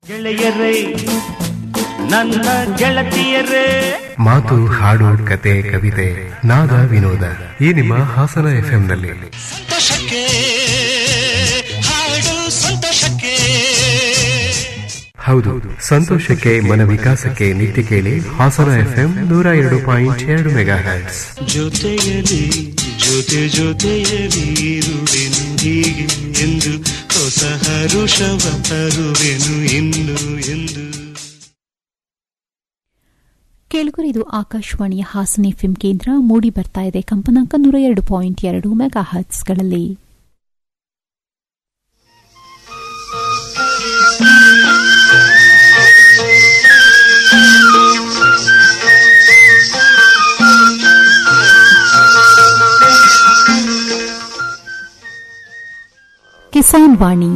ಗೆಳೆಯರೇ ನನ್ನ ಗೆಳತಿಯರೇ ಮಾತು ಹಾಡು ಕತೆ ಕವಿತೆ ನಾದ ವಿನೋದ ಈ ನಿಮ್ಮ ಹಾಸನ ಎಫ್ಎಂ ನಲ್ಲಿ ಸಂತೋಷಕ್ಕೆ ಹಾಡು ಸಂತೋಷಕ್ಕೆ ಹೌದು ಸಂತೋಷಕ್ಕೆ ಮನ ವಿಕಾಸಕ್ಕೆ ನಿತ್ಯ ಕೇಳಿ ಹಾಸನ ಎಫ್ಎಂ ನೂರ ಎರಡು ಪಾಯಿಂಟ್ ಎರಡು ಮೆಗಾ ಹ್ಯಾಟ್ಸ್ ಜೊತೆಯಲಿ ಜೊತೆ ಜೊತೆಯಲಿ ಇರುವೆನು ಹೀಗೆ ಎಂದು ಹೊಸ ಹರುಷವ ತರುವೆನು ಇನ್ನು ಎಂದು ಕೇಳುಗರು ಇದು ಆಕಾಶವಾಣಿಯ ಹಾಸನ ಎಫ್ಎಂ ಕೇಂದ್ರ ಮೂಡಿ ಬರ್ತಾ ಇದೆ ಕಂಪನಾಂಕ ನೂರ ಎರಡು ಪಾಯಿಂಟ್ ಎರಡು ಮೆಗಾ ಹರ್ಟ್ಸ್ಗಳಲ್ಲಿ ಕಿಸಾನ್ ವಾಣಿ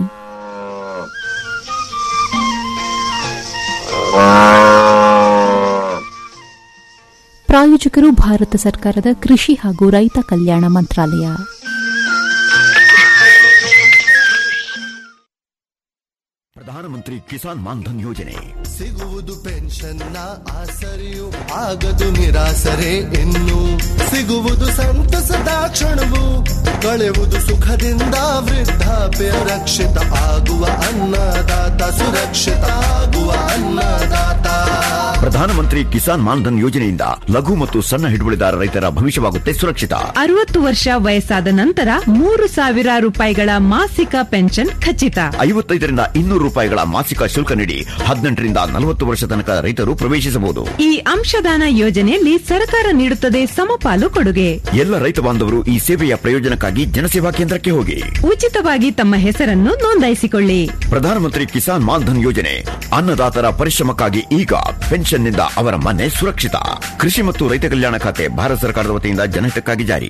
ಪ್ರಾಯೋಜಕರು ಭಾರತ ಸರ್ಕಾರದ ಕೃಷಿ ಹಾಗೂ ರೈತ ಕಲ್ಯಾಣ ಮಂತ್ರಾಲಯ ಪ್ರಧಾನಮಂತ್ರಿ ಕಿಸಾನ್ ಮಾನ್ಧನ್ ಯೋಜನೆ ಸಿಗುವುದು ಪೆನ್ಷನ್ನ ಆಸರೆಯು ಆಗದು ನಿರಾಸರೆ ಇನ್ನು ಸಿಗುವುದು ಸಂತಸದ ಕ್ಷಣವು ಕಳೆಯುವುದು ಸುಖದಿಂದ ವೃದ್ಧಾಪ್ಯ ರಕ್ಷಿತ ಆಗುವ ಅನ್ನದಾತ ಸುರಕ್ಷಿತ ಆಗುವ ಅನ್ನದಾತ ಪ್ರಧಾನಮಂತ್ರಿ ಕಿಸಾನ್ ಮಾನ್ಧನ್ ಯೋಜನೆಯಿಂದ ಲಘು ಮತ್ತು ಸಣ್ಣ ಹಿಡುವಳಿದಾರ ರೈತರ ಭವಿಷ್ಯವಾಗುತ್ತೆ ಸುರಕ್ಷಿತ ಅರವತ್ತು ವರ್ಷ ವಯಸ್ಸಾದ ನಂತರ ಮೂರು ಸಾವಿರ ರೂಪಾಯಿಗಳ ಮಾಸಿಕ ಪೆನ್ಷನ್ ಖಚಿತ ಐವತ್ತೈದರಿಂದ ಇನ್ನೂರು ರೂಪಾಯಿಗಳ ಮಾಸಿಕ ಶುಲ್ಕ ನೀಡಿ ಹದಿನೆಂಟರಿಂದ ನಲವತ್ತು ವರ್ಷ ತನಕ ರೈತರು ಪ್ರವೇಶಿಸಬಹುದು ಈ ಅಂಶದಾನ ಯೋಜನೆಯಲ್ಲಿ ಸರ್ಕಾರ ನೀಡುತ್ತದೆ ಸಮಪಾಲು ಕೊಡುಗೆ ಎಲ್ಲ ರೈತ ಬಾಂಧವರು ಈ ಸೇವೆಯ ಪ್ರಯೋಜನಕ್ಕಾಗಿ ಜನಸೇವಾ ಕೇಂದ್ರಕ್ಕೆ ಹೋಗಿ ಉಚಿತವಾಗಿ ತಮ್ಮ ಹೆಸರನ್ನು ನೋಂದಾಯಿಸಿಕೊಳ್ಳಿ ಪ್ರಧಾನಮಂತ್ರಿ ಕಿಸಾನ್ ಮಾನ್ಧನ್ ಯೋಜನೆ ಅನ್ನದಾತರ ಪರಿಶ್ರಮಕ್ಕಾಗಿ ಈಗ ಪೆನ್ಷನ್ನಿಂದ ಅವರ ಮನೆ ಸುರಕ್ಷಿತ ಕೃಷಿ ಮತ್ತು ರೈತ ಕಲ್ಯಾಣ ಖಾತೆ ಭಾರತ ಸರ್ಕಾರದ ವತಿಯಿಂದ ಜನಹಿತಕ್ಕಾಗಿ ಜಾರಿ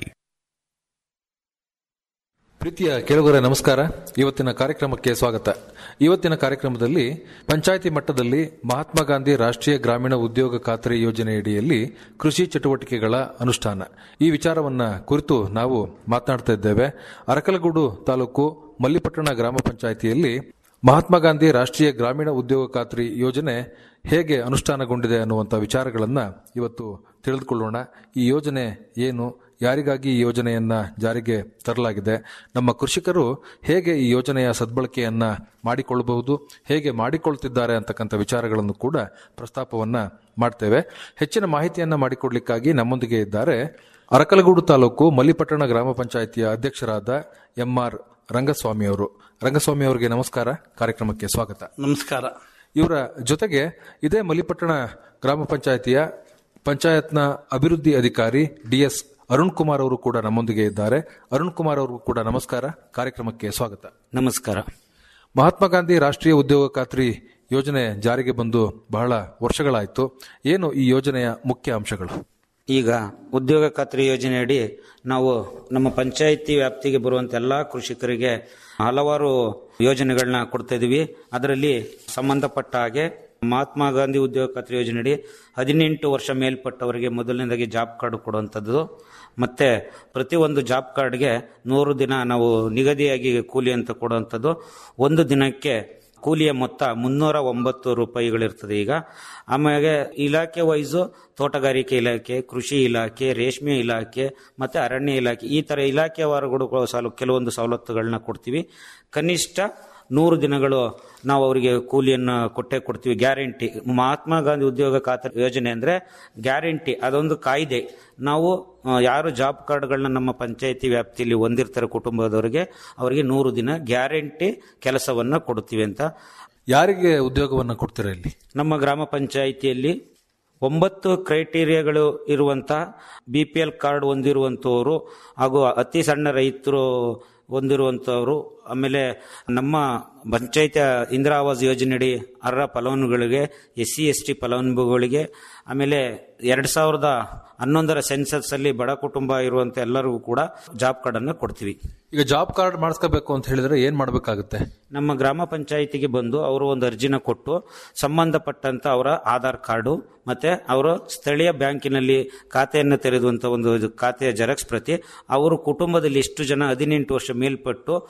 ಪ್ರೀತಿಯ ಕೇಳುಗರೆ ನಮಸ್ಕಾರ ಇವತ್ತಿನ ಕಾರ್ಯಕ್ರಮಕ್ಕೆ ಸ್ವಾಗತ ಇವತ್ತಿನ ಕಾರ್ಯಕ್ರಮದಲ್ಲಿ ಪಂಚಾಯಿತಿ ಮಟ್ಟದಲ್ಲಿ ಮಹಾತ್ಮ ಗಾಂಧಿ ರಾಷ್ಟ್ರೀಯ ಗ್ರಾಮೀಣ ಉದ್ಯೋಗ ಖಾತ್ರಿ ಯೋಜನೆಯಡಿಯಲ್ಲಿ ಕೃಷಿ ಚಟುವಟಿಕೆಗಳ ಅನುಷ್ಠಾನ ಈ ವಿಚಾರವನ್ನ ಕುರಿತು ನಾವು ಮಾತನಾಡ್ತಾ ಇದ್ದೇವೆ ಅರಕಲಗೂಡು ತಾಲೂಕು ಮಲ್ಲಿಪಟ್ಟಣ ಗ್ರಾಮ ಪಂಚಾಯಿತಿಯಲ್ಲಿ ಮಹಾತ್ಮ ಗಾಂಧಿ ರಾಷ್ಟ್ರೀಯ ಗ್ರಾಮೀಣ ಉದ್ಯೋಗ ಖಾತ್ರಿ ಯೋಜನೆ ಹೇಗೆ ಅನುಷ್ಠಾನಗೊಂಡಿದೆ ಅನ್ನುವಂಥ ವಿಚಾರಗಳನ್ನ ಇವತ್ತು ತಿಳಿದುಕೊಳ್ಳೋಣ ಈ ಯೋಜನೆ ಏನು ಯಾರಿಗಾಗಿ ಈ ಯೋಜನೆಯನ್ನ ಜಾರಿಗೆ ತರಲಾಗಿದೆ ನಮ್ಮ ಕೃಷಿಕರು ಹೇಗೆ ಈ ಯೋಜನೆಯ ಸದ್ಬಳಕೆಯನ್ನ ಮಾಡಿಕೊಳ್ಳಬಹುದು ಹೇಗೆ ಮಾಡಿಕೊಳ್ತಿದ್ದಾರೆ ಅಂತಕ್ಕಂಥ ವಿಚಾರಗಳನ್ನು ಕೂಡ ಪ್ರಸ್ತಾಪವನ್ನ ಮಾಡ್ತೇವೆ ಹೆಚ್ಚಿನ ಮಾಹಿತಿಯನ್ನ ಮಾಡಿಕೊಡ್ಲಿಕ್ಕಾಗಿ ನಮ್ಮೊಂದಿಗೆ ಇದ್ದಾರೆ ಅರಕಲಗೂಡು ತಾಲೂಕು ಮಲ್ಲಿಪಟ್ಟಣ ಗ್ರಾಮ ಪಂಚಾಯಿತಿಯ ಅಧ್ಯಕ್ಷರಾದ ಎಂಆರ್ ರಂಗಸ್ವಾಮಿ ಅವರು ರಂಗಸ್ವಾಮಿ ಅವರಿಗೆ ನಮಸ್ಕಾರ ಕಾರ್ಯಕ್ರಮಕ್ಕೆ ಸ್ವಾಗತ ನಮಸ್ಕಾರ ಇವರ ಜೊತೆಗೆ ಇದೇ ಮಲ್ಲಿಪಟ್ಟಣ ಗ್ರಾಮ ಪಂಚಾಯಿತಿಯ ಪಂಚಾಯತ್ನ ಅಭಿವೃದ್ಧಿ ಅಧಿಕಾರಿ ಡಿಎಸ್ ಅರುಣ್ ಕುಮಾರ್ ಅವರು ಕೂಡ ನಮ್ಮೊಂದಿಗೆ ಇದ್ದಾರೆ ಅರುಣ್ ಕುಮಾರ್ ಅವರು ಕೂಡ ನಮಸ್ಕಾರ ಕಾರ್ಯಕ್ರಮಕ್ಕೆ ಸ್ವಾಗತ ನಮಸ್ಕಾರ ಮಹಾತ್ಮ ಗಾಂಧಿ ರಾಷ್ಟ್ರೀಯ ಉದ್ಯೋಗ ಖಾತ್ರಿ ಯೋಜನೆ ಜಾರಿಗೆ ಬಂದು ಬಹಳ ವರ್ಷಗಳಾಯಿತು ಏನು ಈ ಯೋಜನೆಯ ಮುಖ್ಯ ಅಂಶಗಳು ಈಗ ಉದ್ಯೋಗ ಖಾತ್ರಿ ಯೋಜನೆಯಡಿ ನಾವು ನಮ್ಮ ಪಂಚಾಯಿತಿ ವ್ಯಾಪ್ತಿಗೆ ಬರುವಂತ ಎಲ್ಲಾ ಕೃಷಿಕರಿಗೆ ಹಲವಾರು ಯೋಜನೆಗಳನ್ನ ಕೊಡ್ತಾ ಇದೀವಿ ಅದರಲ್ಲಿ ಸಂಬಂಧಪಟ್ಟ ಹಾಗೆ ಮಹಾತ್ಮ ಗಾಂಧಿ ಉದ್ಯೋಗ ಖಾತ್ರಿ ಯೋಜನೆಯಡಿ ಹದಿನೆಂಟು ವರ್ಷ ಮೇಲ್ಪಟ್ಟವರಿಗೆ ಮೊದಲನೇದಾಗಿ ಜಾಬ್ ಕಾರ್ಡ್ ಕೊಡುವಂಥದ್ದು ಮತ್ತೆ ಪ್ರತಿಯೊಂದು ಜಾಬ್ ಕಾರ್ಡ್ಗೆ ನೂರು ದಿನ ನಾವು ನಿಗದಿಯಾಗಿ ಕೂಲಿ ಅಂತ ಕೊಡುವಂಥದ್ದು ಒಂದು ದಿನಕ್ಕೆ ಕೂಲಿಯ ಮೊತ್ತ ಮುನ್ನೂರ ಒಂಬತ್ತು ರೂಪಾಯಿಗಳಿರ್ತದೆ ಈಗ ಆಮೇಲೆ ಇಲಾಖೆ ವೈಸು ತೋಟಗಾರಿಕೆ ಇಲಾಖೆ ಕೃಷಿ ಇಲಾಖೆ ರೇಷ್ಮೆ ಇಲಾಖೆ ಮತ್ತೆ ಅರಣ್ಯ ಇಲಾಖೆ ಈ ತರ ಇಲಾಖೆವಾರುಗಳು ಸಾಲು ಕೆಲವೊಂದು ಸವಲತ್ತುಗಳನ್ನ ಕೊಡ್ತೀವಿ ಕನಿಷ್ಠ ನೂರು ದಿನಗಳು ನಾವು ಅವರಿಗೆ ಕೂಲಿಯನ್ನು ಕೊಟ್ಟೆ ಕೊಡ್ತೀವಿ ಗ್ಯಾರಂಟಿ ಮಹಾತ್ಮ ಗಾಂಧಿ ಉದ್ಯೋಗ ಖಾತ್ರಿ ಯೋಜನೆ ಅಂದ್ರೆ ಗ್ಯಾರಂಟಿ ಅದೊಂದು ಕಾಯ್ದೆ ನಾವು ಆ, ಯಾರು ಜಾಬ್ ಕಾರ್ಡ್ಗಳನ್ನ ನಮ್ಮ ಪಂಚಾಯಿತಿ ವ್ಯಾಪ್ತಿಯಲ್ಲಿ ಹೊಂದಿರ್ತಾರೆ ಕುಟುಂಬದವರಿಗೆ ಅವರಿಗೆ ನೂರು ದಿನ ಗ್ಯಾರಂಟಿ ಕೆಲಸವನ್ನ ಕೊಡ್ತೀವಿ ಅಂತ ಯಾರಿಗೆ ಉದ್ಯೋಗವನ್ನ ಕೊಡ್ತೀರಾ ಇಲ್ಲಿ ನಮ್ಮ ಗ್ರಾಮ ಪಂಚಾಯಿತಿಯಲ್ಲಿ ಒಂಬತ್ತು ಕ್ರೈಟೀರಿಯಾಗಳು ಇರುವಂತಹ ಬಿ ಪಿ ಎಲ್ ಕಾರ್ಡ್ ಹೊಂದಿರುವಂತವರು ಹಾಗೂ ಅತಿ ಸಣ್ಣ ರೈತರು ಹೊಂದಿರುವಂತವರು ಆಮೇಲೆ ನಮ್ಮ ಪಂಚಾಯತ್ ಇಂದಿರಾ ಆವಾಸ್ ಯೋಜನೆಯಡಿ ಅರ್ಹ ಫಲಾನುಭವಿಗಳಿಗೆ ಎಸ್ ಸಿ ಎಸ್ ಟಿ ಫಲಾನುಭವಿಗಳಿಗೆ ಆಮೇಲೆ ಎರಡ್ ಸಾವಿರದ ಹನ್ನೊಂದರ ಸೆನ್ಸಸ್ ಅಲ್ಲಿ ಬಡ ಕುಟುಂಬ ಇರುವಂತ ಎಲ್ಲರಿಗೂ ಕೂಡ ಜಾಬ್ ಕಾರ್ಡ್ ಅನ್ನು ಕೊಡ್ತೀವಿ ಈಗ ಜಾಬ್ ಕಾರ್ಡ್ ಮಾಡಿಸ್ಕೋಬೇಕು ಅಂತ ಹೇಳಿದ್ರೆ ಏನ್ ಮಾಡಬೇಕಾಗುತ್ತೆ ನಮ್ಮ ಗ್ರಾಮ ಪಂಚಾಯಿತಿಗೆ ಬಂದು ಅವರು ಒಂದು ಅರ್ಜಿನ ಕೊಟ್ಟು ಸಂಬಂಧಪಟ್ಟಂತ ಅವರ ಆಧಾರ್ ಕಾರ್ಡು ಮತ್ತೆ ಅವರು ಸ್ಥಳೀಯ ಬ್ಯಾಂಕಿನಲ್ಲಿ ಖಾತೆಯನ್ನು ತೆರೆದುವಂತ ಒಂದು ಇದು ಖಾತೆಯ ಜೆರಾಕ್ಸ್ ಪ್ರತಿ ಅವರು ಕುಟುಂಬದಲ್ಲಿ ಎಷ್ಟು ಜನ ಹದಿನೆಂಟು ವರ್ಷ ಮೇಲ್ಪಟ್ಟು ಇಲ್ಲೇ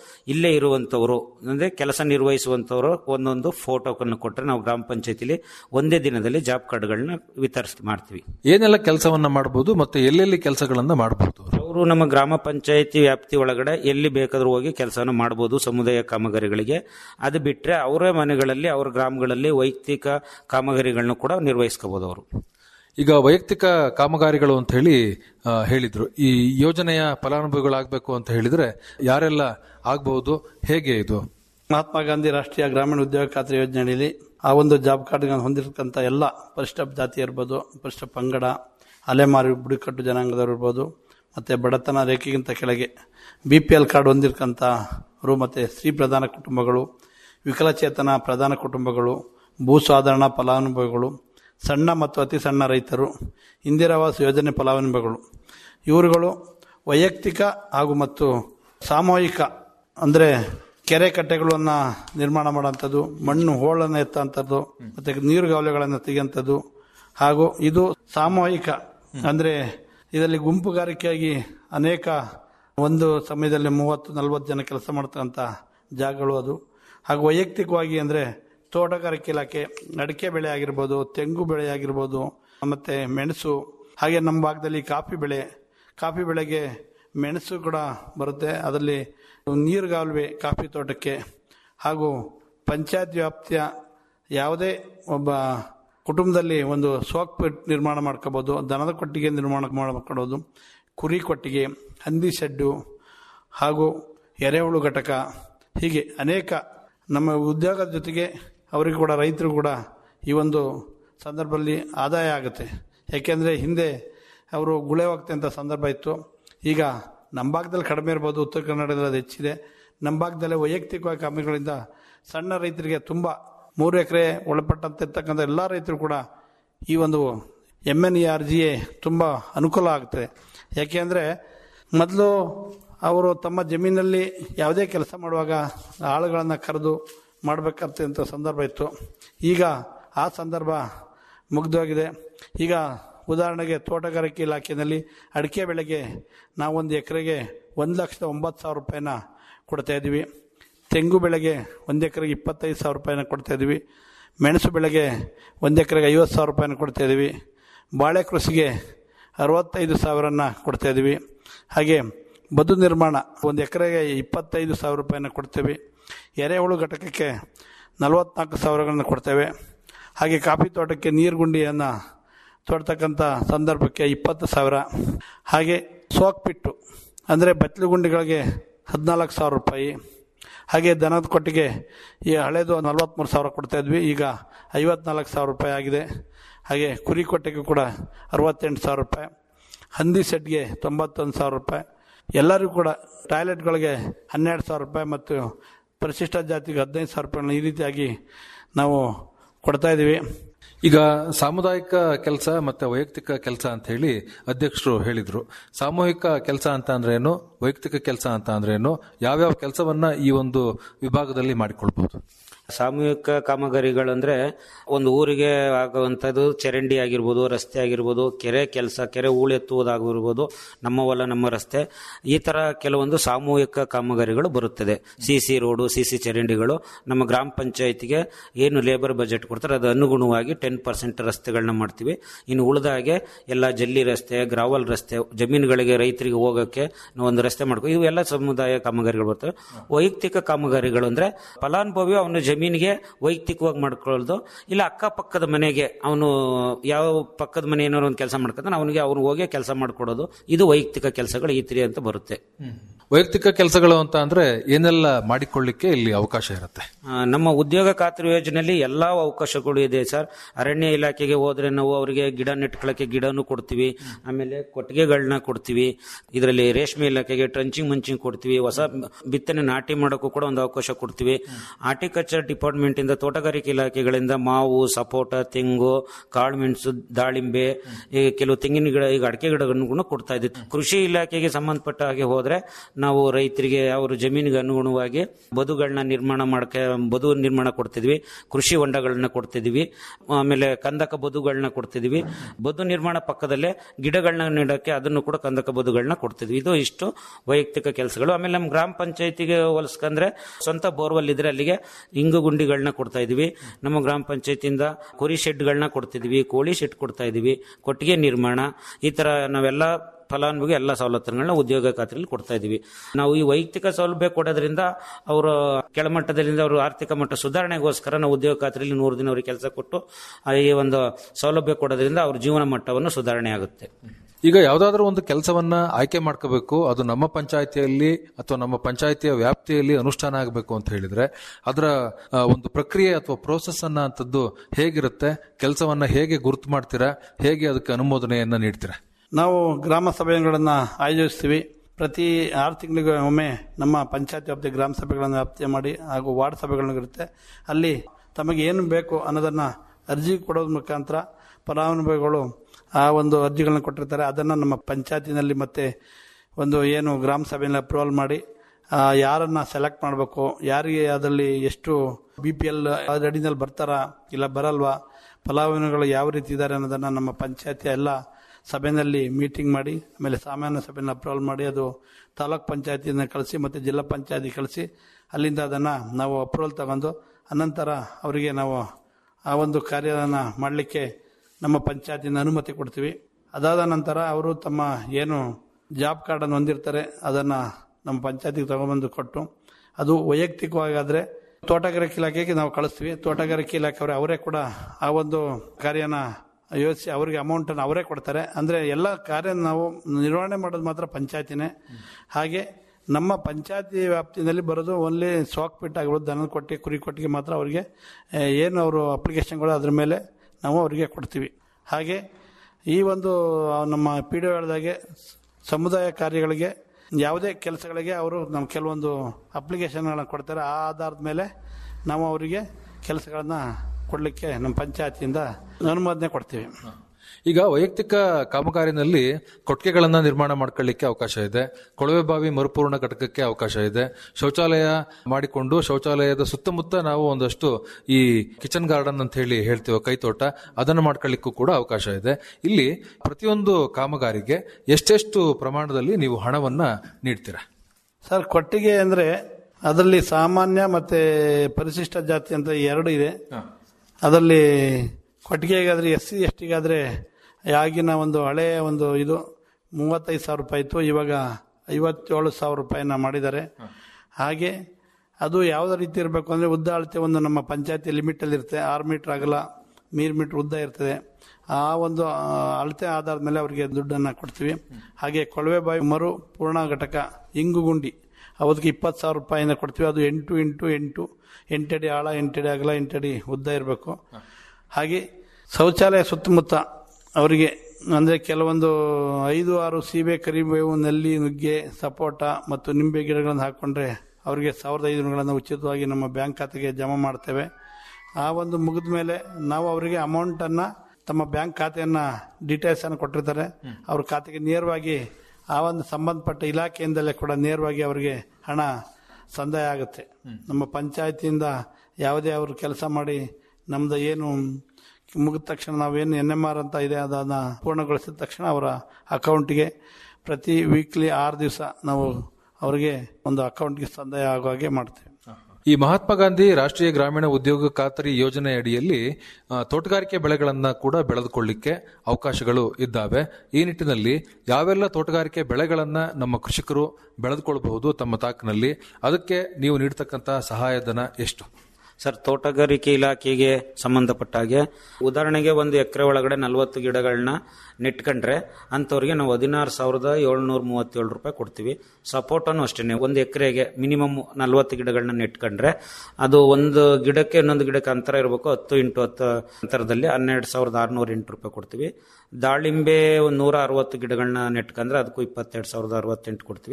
ಇಲ್ಲೇ ಇರುವಂತವರು ಅಂದ್ರೆ ಕೆಲಸ ನಿರ್ವಹಿಸುವಂತವರು ಒಂದೊಂದು ಫೋಟೋವನ್ನು ಕೊಟ್ಟರೆ ನಾವು ಗ್ರಾಮ ಪಂಚಾಯತಿಲಿ ಒಂದೇ ದಿನದಲ್ಲಿ ಜಾಬ್ ಕಾರ್ಡ್ಗಳನ್ನ ವಿತರಿಸ್ ಮಾಡ್ತೀವಿ ಏನೆಲ್ಲ ಕೆಲಸವನ್ನ ಮಾಡಬಹುದು ಮತ್ತೆ ಎಲ್ಲೆಲ್ಲಿ ಕೆಲಸಗಳನ್ನ ಮಾಡಬಹುದು ಅವರು ನಮ್ಮ ಗ್ರಾಮ ಪಂಚಾಯತಿ ವ್ಯಾಪ್ತಿ ಒಳಗಡೆ ಎಲ್ಲಿ ಬೇಕಾದ್ರೂ ಹೋಗಿ ಕೆಲಸನ ಮಾಡಬಹುದು ಸಮುದಾಯ ಕಾಮಗಾರಿಗಳಿಗೆ ಅದು ಬಿಟ್ರೆ ಅವರೇ ಮನೆಗಳಲ್ಲಿ ಅವ್ರ ಗ್ರಾಮಗಳಲ್ಲಿ ವೈಯಕ್ತಿಕ ಕಾಮಗಾರಿಗಳನ್ನ ಕೂಡ ನಿರ್ವಹಿಸ್ಕೋಬಹುದು ಅವರು ಈಗ ವೈಯಕ್ತಿಕ ಕಾಮಗಾರಿಗಳು ಅಂತ ಹೇಳಿ ಆ, ಹೇಳಿದ್ರು ಈ ಯೋಜನೆಯ ಫಲಾನುಭವಿಗಳಾಗಬೇಕು ಅಂತ ಹೇಳಿದ್ರೆ ಯಾರೆಲ್ಲ ಆಗಬಹುದು ಹೇಗೆ ಇದು ಮಹಾತ್ಮ ಗಾಂಧಿ ರಾಷ್ಟ್ರೀಯ ಗ್ರಾಮೀಣ ಉದ್ಯೋಗ ಖಾತ್ರಿ ಯೋಜನೆಯಲ್ಲಿ ಆ ಒಂದು ಜಾಬ್ ಕಾರ್ಡ್ ಹೊಂದಿರತಕ್ಕಂಥ ಎಲ್ಲ ಪರಿಶಿಷ್ಟ ಜಾತಿ ಇರ್ಬೋದು ಪರಿಶಿಷ್ಟ ಪಂಗಡ ಅಲೆಮಾರಿ ಬುಡಕಟ್ಟು ಜನಾಂಗದವರು ಇರ್ಬೋದು ಮತ್ತು ಬಡತನ ರೇಖೆಗಿಂತ ಕೆಳಗೆ ಬಿ ಪಿ ಎಲ್ ಕಾರ್ಡ್ ಹೊಂದಿರತಕ್ಕಂಥವರು ಮತ್ತು ಸ್ತ್ರೀ ಪ್ರಧಾನ ಕುಟುಂಬಗಳು ವಿಕಲಚೇತನ ಪ್ರಧಾನ ಕುಟುಂಬಗಳು ಭೂ ಸಾಧಾರಣ ಫಲಾನುಭವಿಗಳು ಸಣ್ಣ ಮತ್ತು ಅತಿ ಸಣ್ಣ ರೈತರು ಇಂದಿರಾವಾಸ ಯೋಜನೆ ಫಲಾನುಭವಿಗಳು ಇವರುಗಳು ವೈಯಕ್ತಿಕ ಹಾಗೂ ಮತ್ತು ಸಾಮೂಹಿಕ ಅಂದರೆ ಕೆರೆ ಕಟ್ಟೆಗಳನ್ನು ನಿರ್ಮಾಣ ಮಾಡೋಂಥದ್ದು ಮಣ್ಣು ಹೋಳನ್ನು ಎತ್ತಂಥದ್ದು ಮತ್ತು ನೀರುಗಾವಲೆಗಳನ್ನು ತೆಗೆಯುವಂಥದ್ದು ಹಾಗೂ ಇದು ಸಾಮೂಹಿಕ ಅಂದರೆ ಇದರಲ್ಲಿ ಗುಂಪುಗಾರಿಕೆಯಾಗಿ ಅನೇಕ ಒಂದು ಸಮಯದಲ್ಲಿ ಮೂವತ್ತು ನಲವತ್ತು ಜನ ಕೆಲಸ ಮಾಡ್ತಕ್ಕಂಥ ಜಾಗಗಳು ಅದು ಹಾಗೂ ವೈಯಕ್ತಿಕವಾಗಿ ಅಂದರೆ ತೋಟಗಾರಿಕೆ ಇಲಾಖೆ ಅಡಿಕೆ ಬೆಳೆ ಆಗಿರ್ಬೋದು ತೆಂಗು ಬೆಳೆ ಆಗಿರ್ಬೋದು ಮತ್ತು ಮೆಣಸು ಹಾಗೆ ನಮ್ಮ ಭಾಗದಲ್ಲಿ ಕಾಫಿ ಬೆಳೆ ಕಾಫಿ ಬೆಳೆಗೆ ಮೆಣಸು ಕೂಡ ಬರುತ್ತೆ ಅದರಲ್ಲಿ ನೀರುಗಾಲುವೆ ಕಾಫಿ ತೋಟಕ್ಕೆ ಹಾಗೂ ಪಂಚಾಯತ್ ವ್ಯಾಪ್ತಿಯ ಯಾವುದೇ ಒಬ್ಬ ಕುಟುಂಬದಲ್ಲಿ ಒಂದು ಸೋಕ್ ಪೆಟ್ ನಿರ್ಮಾಣ ಮಾಡ್ಕೋಬೋದು ದನದ ಕೊಟ್ಟಿಗೆ ನಿರ್ಮಾಣ ಮಾಡ್ಕೊಳ್ಳೋದು ಕುರಿ ಕೊಟ್ಟಿಗೆ ಹಂದಿ ಶೆಡ್ಡು ಹಾಗೂ ಎರೆಹುಳು ಘಟಕ ಹೀಗೆ ಅನೇಕ ನಮ್ಮ ಉದ್ಯೋಗದ ಜೊತೆಗೆ ಅವರಿಗೂ ಕೂಡ ರೈತರು ಕೂಡ ಈ ಒಂದು ಸಂದರ್ಭದಲ್ಲಿ ಆದಾಯ ಆಗುತ್ತೆ ಯಾಕೆಂದರೆ ಹಿಂದೆ ಅವರು ಗುಳೆ ಹೋಗ್ತಂಥ ಸಂದರ್ಭ ಇತ್ತು ಈಗ ನಮ್ಮ ಭಾಗದಲ್ಲಿ ಕಡಿಮೆ ಇರ್ಬೋದು ಉತ್ತರ ಕನ್ನಡದಲ್ಲಿ ಅದು ಹೆಚ್ಚಿದೆ ನಮ್ಮ ಭಾಗದಲ್ಲಿ ವೈಯಕ್ತಿಕವಾಗಿ ಕಾಮಿಗಳಿಂದ ಸಣ್ಣ ರೈತರಿಗೆ ತುಂಬ ಮೂರು ಎಕರೆ ಒಳಪಟ್ಟಂತಿರ್ತಕ್ಕಂಥ ಎಲ್ಲ ರೈತರು ಕೂಡ ಈ ಒಂದು M N R E G A ತುಂಬ ಅನುಕೂಲ ಆಗುತ್ತೆ ಯಾಕೆಂದರೆ ಮೊದಲು ಅವರು ತಮ್ಮ ಜಮೀನಲ್ಲಿ ಯಾವುದೇ ಕೆಲಸ ಮಾಡುವಾಗ ಆಳುಗಳನ್ನು ಕರೆದು ಮಾಡಬೇಕಂತ ಸಂದರ್ಭ ಇತ್ತು ಈಗ ಆ ಸಂದರ್ಭ ಮುಗ್ದೋಗಿದೆ ಈಗ ಉದಾಹರಣೆಗೆ ತೋಟಗಾರಿಕೆ ಇಲಾಖೆಯಲ್ಲಿ ಅಡಿಕೆ ಬೆಳೆಗೆ ನಾವೊಂದು ಎಕರೆಗೆ ಒಂದು ಲಕ್ಷದ ಒಂಬತ್ತು ಸಾವಿರ ರೂಪಾಯಿನ ಕೊಡ್ತಾ ಇದ್ದೀವಿ ತೆಂಗು ಬೆಳೆಗೆ ಒಂದು ಎಕರೆಗೆ ಇಪ್ಪತ್ತೈದು ಸಾವಿರ ರೂಪಾಯಿನ ಕೊಡ್ತಾ ಇದ್ದೀವಿ ಮೆಣಸು ಬೆಳೆಗೆ ಒಂದು ಎಕರೆಗೆ ಐವತ್ತು ಸಾವಿರ ರೂಪಾಯಿನ ಕೊಡ್ತಾ ಇದ್ದೀವಿ ಬಾಳೆ ಕೃಷಿಗೆ ಅರವತ್ತೈದು ಸಾವಿರನ ಕೊಡ್ತಾ ಇದ್ದೀವಿ ಹಾಗೆ ಬದು ನಿರ್ಮಾಣ ಒಂದು ಎಕರೆಗೆ ಇಪ್ಪತ್ತೈದು ಸಾವಿರ ರೂಪಾಯಿನ ಕೊಡ್ತೇವೆ ಎರೆಹುಳು ಘಟಕಕ್ಕೆ ನಲವತ್ನಾಲ್ಕು ಸಾವಿರಗಳನ್ನು ಕೊಡ್ತೇವೆ ಹಾಗೆ ಕಾಫಿ ತೋಟಕ್ಕೆ ನೀರು ಗುಂಡಿಯನ್ನು ತೋಡ್ತಕ್ಕಂಥ ಸಂದರ್ಭಕ್ಕೆ ಇಪ್ಪತ್ತು ಸಾವಿರ ಹಾಗೆ ಸೋಕ್ ಪಿಟ್ಟು ಅಂದರೆ ಬಚ್ಚಲು ಗುಂಡಿಗಳಿಗೆ ಹದಿನಾಲ್ಕು ಸಾವಿರ ರೂಪಾಯಿ ಹಾಗೆ ದನದ ಕೊಟ್ಟಿಗೆ ಈ ಹಳೇದು ನಲ್ವತ್ತ್ಮೂರು ಸಾವಿರ ಕೊಡ್ತಾ ಇದ್ವಿ ಈಗ ಐವತ್ನಾಲ್ಕು ಸಾವಿರ ರೂಪಾಯಿ ಆಗಿದೆ ಹಾಗೆ ಕುರಿ ಕೊಟ್ಟಿಗೆ ಕೂಡ ಅರವತ್ತೆಂಟು ಸಾವಿರ ರೂಪಾಯಿ ಹಂದಿ ಸೆಟ್ಗೆ ತೊಂಬತ್ತೊಂದು ಸಾವಿರ ರೂಪಾಯಿ ಎಲ್ಲರಿಗೂ ಕೂಡ ಟಾಯ್ಲೆಟ್ಗಳಿಗೆ ಹನ್ನೆರಡು ಸಾವಿರ ರೂಪಾಯಿ ಮತ್ತು ಪರಿಶಿಷ್ಟ ಜಾತಿಗೆ ಹದಿನೈದು ಸಾವಿರ ರೂಪಾಯಿಗಳನ್ನ ಈ ರೀತಿಯಾಗಿ ನಾವು ಕೊಡ್ತಾ ಇದ್ದೀವಿ ಈಗ ಸಾಮುದಾಯಿಕ ಕೆಲಸ ಮತ್ತೆ ವೈಯಕ್ತಿಕ ಕೆಲಸ ಅಂತ ಹೇಳಿ ಅಧ್ಯಕ್ಷರು ಹೇಳಿದ್ರು ಸಾಮೂಹಿಕ ಕೆಲಸ ಅಂತ ಅಂದ್ರೇನು ವೈಯಕ್ತಿಕ ಕೆಲಸ ಅಂತ ಅಂದ್ರೇನು ಯಾವ್ಯಾವ ಕೆಲಸವನ್ನ ಈ ಒಂದು ವಿಭಾಗದಲ್ಲಿ ಮಾಡಿಕೊಳ್ಬಹುದು ಸಾಮೂಹಿಕ ಕಾಮಗಾರಿಗಳು ಅಂದ್ರೆ ಒಂದು ಊರಿಗೆ ಆಗುವಂಥದ್ದು ಚರಂಡಿ ಆಗಿರ್ಬೋದು ರಸ್ತೆ ಆಗಿರ್ಬೋದು ಕೆರೆ ಕೆಲಸ ಕೆರೆ ಹೂಳೆತ್ತುವುದಾಗಿರ್ಬೋದು ನಮ್ಮ ಹೊಲ ನಮ್ಮ ರಸ್ತೆ ಈ ತರ ಕೆಲವೊಂದು ಸಾಮೂಹಿಕ ಕಾಮಗಾರಿಗಳು ಬರುತ್ತದೆ C C road C C ಚರಂಡಿಗಳು ನಮ್ಮ ಗ್ರಾಮ ಪಂಚಾಯತಿಗೆ ಏನು ಲೇಬರ್ ಬಜೆಟ್ ಕೊಡ್ತಾರೆ ಅದು ಅನುಗುಣವಾಗಿ ಟೆನ್ ಪರ್ಸೆಂಟ್ ರಸ್ತೆಗಳನ್ನ ಮಾಡ್ತೀವಿ ಇನ್ನು ಉಳಿದ ಹಾಗೆ ಎಲ್ಲ ಜಲ್ಲಿ ರಸ್ತೆ ಗ್ರಾವಲ್ ರಸ್ತೆ ಜಮೀನುಗಳಿಗೆ ರೈತರಿಗೆ ಹೋಗೋಕ್ಕೆ ನಾವು ಒಂದು ರಸ್ತೆ ಮಾಡ್ಕೊ ಇವೆಲ್ಲ ಸಮುದಾಯ ಕಾಮಗಾರಿಗಳು ಬರ್ತವೆ ವೈಯಕ್ತಿಕ ಕಾಮಗಾರಿಗಳು ಅಂದ್ರೆ ಫಲಾನುಭವಿ ಅವನ ಜಮೀನಿಗೆ ವೈಯಕ್ತಿಕವಾಗಿ ಮಾಡ್ಕೊಳ್ಳೋದು ಇಲ್ಲ ಅಕ್ಕಪಕ್ಕದ ಮನೆಗೆ ಅವನು ಯಾವ ಪಕ್ಕದ ಮನೆ ಏನಾದ್ರು ಒಂದು ಕೆಲಸ ಮಾಡ್ಕೊಂಡ್ರೆ ಅವನಿಗೆ ಅವ್ನು ಹೋಗಿ ಕೆಲಸ ಮಾಡ್ಕೊಡೋದು ಇದು ವೈಯಕ್ತಿಕ ಕೆಲಸಗಳು ಈ ತ್ರಿ ಅಂತ ಬರುತ್ತೆ ವೈಯಕ್ತಿಕ ಕೆಲಸಗಳು ಅಂತ ಅಂದ್ರೆ ಏನೆಲ್ಲ ಮಾಡಿಕೊಳ್ಳಿಕ್ಕೆ ಇಲ್ಲಿ ಅವಕಾಶ ಇರುತ್ತೆ ಆ, ನಮ್ಮ ಉದ್ಯೋಗ ಖಾತ್ರಿ ಯೋಜನೆಯಲ್ಲಿ ಎಲ್ಲಾ ಅವಕಾಶಗಳು ಇದೆ ಸರ್ ಅರಣ್ಯ ಇಲಾಖೆಗೆ ಹೋದ್ರೆ ನಾವು ಅವರಿಗೆ ಗಿಡ ನೆಟ್ಕೊಳ್ಳಕ್ಕೆ ಗಿಡನೂ ಕೊಡ್ತೀವಿ ಆಮೇಲೆ ಕೊಟ್ಟಿಗೆಗಳನ್ನ ಕೊಡ್ತೀವಿ ಇದರಲ್ಲಿ ರೇಷ್ಮೆ ಇಲಾಖೆಗೆ ಟ್ರಂಚಿಂಗ್ ಮಂಚಿಂಗ್ ಕೊಡ್ತೀವಿ ಹೊಸ ಬಿತ್ತನೆ ನಾಟಿ ಮಾಡೋಕ್ಕೂ ಕೂಡ ಒಂದು ಅವಕಾಶ ಕೊಡ್ತೀವಿ ಆರ್ಟಿಕಲ್ಚರ್ ಡಿಪಾರ್ಟ್ಮೆಂಟ್ ಇಂದ ತೋಟಗಾರಿಕೆ ಇಲಾಖೆಗಳಿಂದ ಮಾವು ಸಪೋಟ ತೆಂಗು ಕಾಳುಮೆಣಸು ದಾಳಿಂಬೆ ಈ ಕೆಲವು ತೆಂಗಿನ ಗಿಡ ಈಗ ಅಡಿಕೆ ಗಿಡಗಳನ್ನು ಕೂಡ ಕೊಡ್ತಾ ಇದ್ವಿ ಕೃಷಿ ಇಲಾಖೆಗೆ ಸಂಬಂಧಪಟ್ಟ ಹಾಗೆ ಹೋದ್ರೆ ನಾವು ರೈತರಿಗೆ ಅವರ ಜಮೀನಿಗೆ ಅನುಗುಣವಾಗಿ ಬದುಗಳನ್ನ ನಿರ್ಮಾಣ ಮಾಡಕ್ಕೆ ಬದು ನಿರ್ಮಾಣ ಕೊಡ್ತಿದ್ವಿ ಕೃಷಿ ಹೊಂಡಗಳನ್ನ ಕೊಡ್ತಿದ್ವಿ ಆಮೇಲೆ ಕಂದಕ ಬದುಗಳನ್ನ ಕೊಡ್ತಿದ್ವಿ ಬದು ನಿರ್ಮಾಣ ಪಕ್ಕದಲ್ಲೇ ಗಿಡಗಳನ್ನ ನೆಡಕ್ಕೆ ಅದನ್ನು ಕೂಡ ಕಂದಕ ಬದುಗಳನ್ನ ಕೊಡ್ತಿದ್ವಿ ಇದು ಇಷ್ಟು ವೈಯಕ್ತಿಕ ಕೆಲಸಗಳು ಆಮೇಲೆ ನಮ್ಮ ಗ್ರಾಮ ಪಂಚಾಯತಿಗೆ ಹೋಲಿಸ್ಕೊಂಡ್ರೆ ಸ್ವಂತ ಬೋರ್ವೆಲ್ ಇದ್ರೆ ಅಲ್ಲಿಗೆ ಇಂಗು ಗುಂಡಿಗಳನ್ನ ಕೊಡ್ತಾ ಇದೀವಿ ನಮ್ಮ ಗ್ರಾಮ ಪಂಚಾಯತಿಯಿಂದ ಕುರಿ ಶೆಡ್ಗಳನ್ನ ಕೊಡ್ತಿದ್ವಿ ಕೋಳಿ ಶೆಡ್ ಕೊಡ್ತಾ ಇದೀವಿ ಕೊಟ್ಟಿಗೆ ನಿರ್ಮಾಣ ಈ ತರ ನಾವೆಲ್ಲ ಫಲಾನುಭವಿಗೆ ಎಲ್ಲ ಸವಲತ್ತುಗಳನ್ನ ಉದ್ಯೋಗ ಖಾತ್ರಿಯಲ್ಲಿ ಕೊಡ್ತಾ ಇದೀವಿ ನಾವು ಈ ವೈಯಕ್ತಿಕ ಸೌಲಭ್ಯ ಕೊಡೋದ್ರಿಂದ ಅವರ ಕೆಳಮಟ್ಟದಲ್ಲಿಂದ ಅವರು ಆರ್ಥಿಕ ಮಟ್ಟ ಸುಧಾರಣೆಗೋಸ್ಕರ ನಾವು ಉದ್ಯೋಗ ಖಾತ್ರಿಯಲ್ಲಿ ನೂರು ದಿನ ಅವರಿಗೆ ಕೆಲಸ ಕೊಟ್ಟು ಆ ಈ ಒಂದು ಸೌಲಭ್ಯ ಕೊಡೋದ್ರಿಂದ ಅವ್ರ ಜೀವನ ಮಟ್ಟವನ್ನು ಸುಧಾರಣೆ ಆಗುತ್ತೆ ಈಗ ಯಾವ್ದಾದ್ರು ಒಂದು ಕೆಲಸವನ್ನ ಆಯ್ಕೆ ಮಾಡ್ಕೋಬೇಕು ಅದು ನಮ್ಮ ಪಂಚಾಯತಿಯಲ್ಲಿ ಅಥವಾ ನಮ್ಮ ಪಂಚಾಯತಿಯ ವ್ಯಾಪ್ತಿಯಲ್ಲಿ ಅನುಷ್ಠಾನ ಆಗಬೇಕು ಅಂತ ಹೇಳಿದ್ರೆ ಅದರ ಆ, ಒಂದು ಪ್ರಕ್ರಿಯೆ ಅಥವಾ ಪ್ರೋಸೆಸ್ ಅನ್ನ ಅಂತದ್ದು ಹೇಗಿರುತ್ತೆ ಕೆಲಸವನ್ನ ಹೇಗೆ ಗುರುತು ಮಾಡ್ತೀರಾ ಹೇಗೆ ಅದಕ್ಕೆ ಅನುಮೋದನೆಯನ್ನ ನೀಡ್ತೀರಾ ನಾವು ಗ್ರಾಮ ಸಭೆಗಳನ್ನು ಆಯೋಜಿಸ್ತೀವಿ ಪ್ರತಿ ಆರು ತಿಂಗಳಿಗೆ ಒಮ್ಮೆ ನಮ್ಮ ಪಂಚಾಯತ್ ವ್ಯಾಪ್ತಿ ಗ್ರಾಮ ಸಭೆಗಳನ್ನು ವ್ಯಾಪ್ತಿ ಮಾಡಿ ಹಾಗೂ ವಾರ್ಡ್ ಸಭೆಗಳನ್ನು ಇರುತ್ತೆ ಅಲ್ಲಿ ತಮಗೆ ಏನು ಬೇಕು ಅನ್ನೋದನ್ನ ಅರ್ಜಿ ಕೊಡೋದ್ರ ಮುಖಾಂತರ ಫಲಾನುಭವಿಗಳು ಆ ಒಂದು ಅರ್ಜಿಗಳನ್ನ ಕೊಟ್ಟಿರ್ತಾರೆ ಅದನ್ನು ನಮ್ಮ ಪಂಚಾಯತಿನಲ್ಲಿ ಮತ್ತೆ ಒಂದು ಏನು ಗ್ರಾಮ ಸಭೆಯಲ್ಲಿ ಅಪ್ರೂವಲ್ ಮಾಡಿ ಆ, ಯಾರನ್ನ ಸೆಲೆಕ್ಟ್ ಮಾಡಬೇಕು ಯಾರಿಗೆ ಅದರಲ್ಲಿ ಎಷ್ಟು ಬಿ ಪಿ ಎಲ್ ಅಡಿನಲ್ಲಿ ಬರ್ತಾರಾ ಇಲ್ಲ ಬರಲ್ವಾ ಫಲಾನುಭವಿಗಳು ಯಾವ ರೀತಿ ಇದ್ದಾರೆ ಅನ್ನೋದನ್ನು ನಮ್ಮ ಪಂಚಾಯತಿಯ ಎಲ್ಲ ಸಭೆಯಲ್ಲಿ ಮೀಟಿಂಗ್ ಮಾಡಿ ಆಮೇಲೆ ಸಾಮಾನ್ಯ ಸಭೆಯನ್ನು ಅಪ್ರೂವಲ್ ಮಾಡಿ ಅದು ತಾಲೂಕ್ ಪಂಚಾಯತಿಯಿಂದ ಕಳಿಸಿ ಮತ್ತು ಜಿಲ್ಲಾ ಪಂಚಾಯತಿ ಕಳಿಸಿ ಅಲ್ಲಿಂದ ಅದನ್ನು ನಾವು ಅಪ್ರೂವಲ್ ತಗೊಂಡು ಅನಂತರ ಅವರಿಗೆ ನಾವು ಆ ಒಂದು ಕಾರ್ಯವನ್ನು ಮಾಡಲಿಕ್ಕೆ ನಮ್ಮ ಪಂಚಾಯತಿಯಿಂದ ಅನುಮತಿ ಕೊಡ್ತೀವಿ ಅದಾದ ನಂತರ ಅವರು ತಮ್ಮ ಏನು ಜಾಬ್ ಕಾರ್ಡನ್ನು ಹೊಂದಿರ್ತಾರೆ ಅದನ್ನು ನಮ್ಮ ಪಂಚಾಯತಿಗೆ ತಗೊಂಬಂದು ಕೊಟ್ಟು ಅದು ವೈಯಕ್ತಿಕವಾಗಾದರೆ ತೋಟಗಾರಿಕೆ ಇಲಾಖೆಗೆ ನಾವು ಕಳಿಸ್ತೀವಿ ತೋಟಗಾರಿಕೆ ಇಲಾಖೆಯವರು ಅವರೇ ಕೂಡ ಆ ಒಂದು ಕಾರ್ಯನ ಯೋಚಿಸಿ ಅವರಿಗೆ ಅಮೌಂಟನ್ನು ಅವರೇ ಕೊಡ್ತಾರೆ ಅಂದರೆ ಎಲ್ಲ ಕಾರ್ಯ ನಾವು ನಿರ್ವಹಣೆ ಮಾಡೋದು ಮಾತ್ರ ಪಂಚಾಯತಿನೇ ಹಾಗೆ ನಮ್ಮ ಪಂಚಾಯತಿ ವ್ಯಾಪ್ತಿನಲ್ಲಿ ಬರೋದು ಓನ್ಲಿ ಸಾಕ್ ಪಿಟ್ ಆಗಿರೋದು ದನದ ಕೊಟ್ಟಿ ಕುರಿ ಕೊಟ್ಟಿಗೆ ಮಾತ್ರ ಅವರಿಗೆ ಆ, ಏನು ಅವರು ಅಪ್ಲಿಕೇಶನ್ಗಳು ಅದ್ರ ಮೇಲೆ ನಾವು ಅವರಿಗೆ ಕೊಡ್ತೀವಿ ಹಾಗೆ ಈ ಒಂದು ನಮ್ಮ ಪಿ ಡಿ ಹೇಳ್ದಾಗೆ ಸಮುದಾಯ ಕಾರ್ಯಗಳಿಗೆ ಯಾವುದೇ ಕೆಲಸಗಳಿಗೆ ಅವರು ನಮ್ಮ ಕೆಲವೊಂದು ಅಪ್ಲಿಕೇಶನ್ಗಳನ್ನ ಕೊಡ್ತಾರೆ ಆ ಆಧಾರದ ಮೇಲೆ ನಾವು ಅವರಿಗೆ ಕೆಲಸಗಳನ್ನ ಕೊಡಲಿಕ್ಕೆ ನಮ್ಮ ಪಂಚಾಯತಿಯಿಂದ ಅನುಮೋದನೆ ಕೊಡ್ತೀವಿ ಈಗ ವೈಯಕ್ತಿಕ ಕಾಮಗಾರಿನಲ್ಲಿ ಕೊಟ್ಟಿಗೆಗಳನ್ನ ನಿರ್ಮಾಣ ಮಾಡ್ಕೊಳ್ಳಿಕ್ಕೆ ಅವಕಾಶ ಇದೆ ಕೊಳವೆ ಬಾವಿ ಮರುಪೂರ್ಣ ಘಟಕಕ್ಕೆ ಅವಕಾಶ ಇದೆ ಶೌಚಾಲಯ ಮಾಡಿಕೊಂಡು ಶೌಚಾಲಯದ ಸುತ್ತಮುತ್ತ ನಾವು ಒಂದಷ್ಟು ಈ ಕಿಚನ್ ಗಾರ್ಡನ್ ಅಂತ ಹೇಳಿ ಹೇಳ್ತೀವಿ ಕೈತೋಟ ಅದನ್ನು ಮಾಡ್ಕೊಳ್ಳಿಕ್ಕೂ ಕೂಡ ಅವಕಾಶ ಇದೆ ಇಲ್ಲಿ ಪ್ರತಿಯೊಂದು ಕಾಮಗಾರಿಗೆ ಎಷ್ಟೆಷ್ಟು ಪ್ರಮಾಣದಲ್ಲಿ ನೀವು ಹಣವನ್ನ ನೀಡ್ತೀರಾ ಸರ್ ಕೊಟ್ಟಿಗೆ ಅಂದರೆ ಅದರಲ್ಲಿ ಸಾಮಾನ್ಯ ಮತ್ತೆ ಪರಿಶಿಷ್ಟ ಜಾತಿ ಅಂತ ಎರಡು ಇದೆ ಅದರಲ್ಲಿ ಕೊಟ್ಟಿಗೆಗಾದ್ರೆ ಎಸ್ ಸಿ ಎಸ್ ಟಿಗಾದರೆ ಆಗಿನ ಒಂದು ಹಳೆಯ ಒಂದು ಇದು ಮೂವತ್ತೈದು ಸಾವಿರ ರೂಪಾಯಿ ಇತ್ತು ಇವಾಗ ಐವತ್ತೇಳು ಸಾವಿರ ರೂಪಾಯಿನ ಮಾಡಿದ್ದಾರೆ ಹಾಗೆ ಅದು ಯಾವುದೇ ರೀತಿ ಇರಬೇಕು ಅಂದರೆ ಉದ್ದ ಅಳತೆ ಒಂದು ನಮ್ಮ ಪಂಚಾಯತಿ ಲಿಮಿಟಲ್ಲಿ ಇರುತ್ತೆ ಆರು ಮೀಟ್ರ್ ಆಗಲ್ಲ ಮೂರು ಮೀಟ್ರ್ ಉದ್ದ ಇರ್ತದೆ ಆ ಒಂದು ಆ, ಅಳತೆ ಆಧಾರದ ಮೇಲೆ ಅವರಿಗೆ ದುಡ್ಡನ್ನು ಕೊಡ್ತೀವಿ ಹಾಗೆ ಕೊಳವೆ ಬಾವಿ ಮರು ಪೂರ್ಣ ಘಟಕ ಇಂಗು ಗುಂಡಿ ಅವತ್ತಿಗೆ ಇಪ್ಪತ್ತು ಸಾವಿರ ರೂಪಾಯಿಂದ ಕೊಡ್ತೀವಿ ಅದು ಎಂಟು ಇಂಟು ಎಂಟು ಎಂಟಡಿ ಆಳ ಎಂಟಡಿ ಅಗಲ ಎಂಟಡಿ ಉದ್ದ ಇರಬೇಕು ಹಾಗೆ ಶೌಚಾಲಯ ಸುತ್ತಮುತ್ತ ಅವರಿಗೆ ಅಂದರೆ ಕೆಲವೊಂದು ಐದು ಆರು ಸೀಬೆ ಕರಿಬೇವು ನಲ್ಲಿ ನುಗ್ಗೆ ಸಪೋಟ ಮತ್ತು ನಿಂಬೆ ಗಿಡಗಳನ್ನು ಹಾಕ್ಕೊಂಡ್ರೆ ಅವರಿಗೆ ಸಾವಿರದ ಐದುನೂರಗಳನ್ನು ಉಚಿತವಾಗಿ ನಮ್ಮ ಬ್ಯಾಂಕ್ ಖಾತೆಗೆ ಜಮಾ ಮಾಡ್ತೇವೆ ಆ ಒಂದು ಮುಗಿದ ಮೇಲೆ ನಾವು ಅವರಿಗೆ ಅಮೌಂಟನ್ನು ತಮ್ಮ ಬ್ಯಾಂಕ್ ಖಾತೆಯನ್ನು ಡೀಟೇಲ್ಸನ್ನು ಕೊಟ್ಟಿರ್ತಾರೆ ಅವ್ರ ಖಾತೆಗೆ ನೇರವಾಗಿ ಆ ಒಂದು ಸಂಬಂಧಪಟ್ಟ ಇಲಾಖೆಯಿಂದಲೇ ಕೂಡ ನೇರವಾಗಿ ಅವರಿಗೆ ಹಣ ಸಂದಾಯ ಆಗುತ್ತೆ ನಮ್ಮ ಪಂಚಾಯತಿಯಿಂದ ಯಾವುದೇ ಅವರು ಕೆಲಸ ಮಾಡಿ ನಮ್ದು ಏನು ಮುಗಿದ ತಕ್ಷಣ ನಾವೇನು ಎನ್ ಎಮ್ ಆರ್ ಅಂತ ಇದೆ ಅದನ್ನು ಪೂರ್ಣಗೊಳಿಸಿದ ತಕ್ಷಣ ಅವರ ಅಕೌಂಟಿಗೆ ಪ್ರತಿ ವೀಕ್ಲಿ ಆರು ದಿವಸ ನಾವು ಅವರಿಗೆ ಒಂದು ಅಕೌಂಟ್ಗೆ ಸಂದಾಯ ಆಗೋ ಹಾಗೆ ಮಾಡ್ತೇವೆ ಈ ಮಹಾತ್ಮ ಗಾಂಧಿ ರಾಷ್ಟ್ರೀಯ ಗ್ರಾಮೀಣ ಉದ್ಯೋಗ ಖಾತರಿ ಯೋಜನೆ ಅಡಿಯಲ್ಲಿ ಆ, ತೋಟಗಾರಿಕೆ ಬೆಳೆಗಳನ್ನ ಕೂಡ ಬೆಳೆದುಕೊಳ್ಳಿಕ್ಕೆ ಅವಕಾಶಗಳು ಇದ್ದಾವೆ ಈ ನಿಟ್ಟಿನಲ್ಲಿ ಯಾವೆಲ್ಲ ತೋಟಗಾರಿಕೆ ಬೆಳೆಗಳನ್ನ ನಮ್ಮ ಕೃಷಿಕರು ಬೆಳೆದುಕೊಳ್ಳಬಹುದು ತಮ್ಮ ತಾಕಿನಲ್ಲಿ ಅದಕ್ಕೆ ನೀವು ನೀಡತಕ್ಕಂತ ಸಹಾಯಧನ ಎಷ್ಟು ಸರ್ ತೋಟಗಾರಿಕೆ ಇಲಾಖೆಗೆ ಸಂಬಂಧಪಟ್ಟ ಹಾಗೆ ಉದಾಹರಣೆಗೆ ಒಂದು ಎಕರೆ ಒಳಗಡೆ ನಲವತ್ತು ಗಿಡಗಳನ್ನ ನೆಟ್ಕೊಂಡ್ರೆ ಅಂಥವ್ರಿಗೆ ನಾವು ಹದಿನಾರು ಸಾವಿರದ ಏಳ್ನೂರ ಮೂವತ್ತೇಳು ರೂಪಾಯಿ ಕೊಡ್ತೀವಿ ಸಪೋಟನು ಅಷ್ಟೇ ಒಂದು ಎಕರೆಗೆ ಮಿನಿಮಮ್ ನಲವತ್ತು ಗಿಡಗಳನ್ನ ನೆಟ್ಕೊಂಡ್ರೆ ಅದು ಒಂದು ಗಿಡಕ್ಕೆ ಇನ್ನೊಂದು ಗಿಡಕ್ಕೆ ಅಂತರ ಇರಬೇಕು ಹತ್ತು ಇಂಟು ಹತ್ತು ಅಂತರದಲ್ಲಿ ಹನ್ನೆರಡು ಸಾವಿರದ ಆರುನೂರ ಎಂಟು ರೂಪಾಯಿ ಕೊಡ್ತೀವಿ ದಾಳಿಂಬೆ ಒಂದು ನೂರ ಅರವತ್ತು ಗಿಡಗಳನ್ನ ನೆಟ್ಕೊಂಡ್ರೆ ಅದಕ್ಕೂ ಇಪ್ಪತ್ತೆರಡು ಸಾವಿರದ ಅರವತ್ತೆಂಟು ಕೊಡ್ತೀವಿ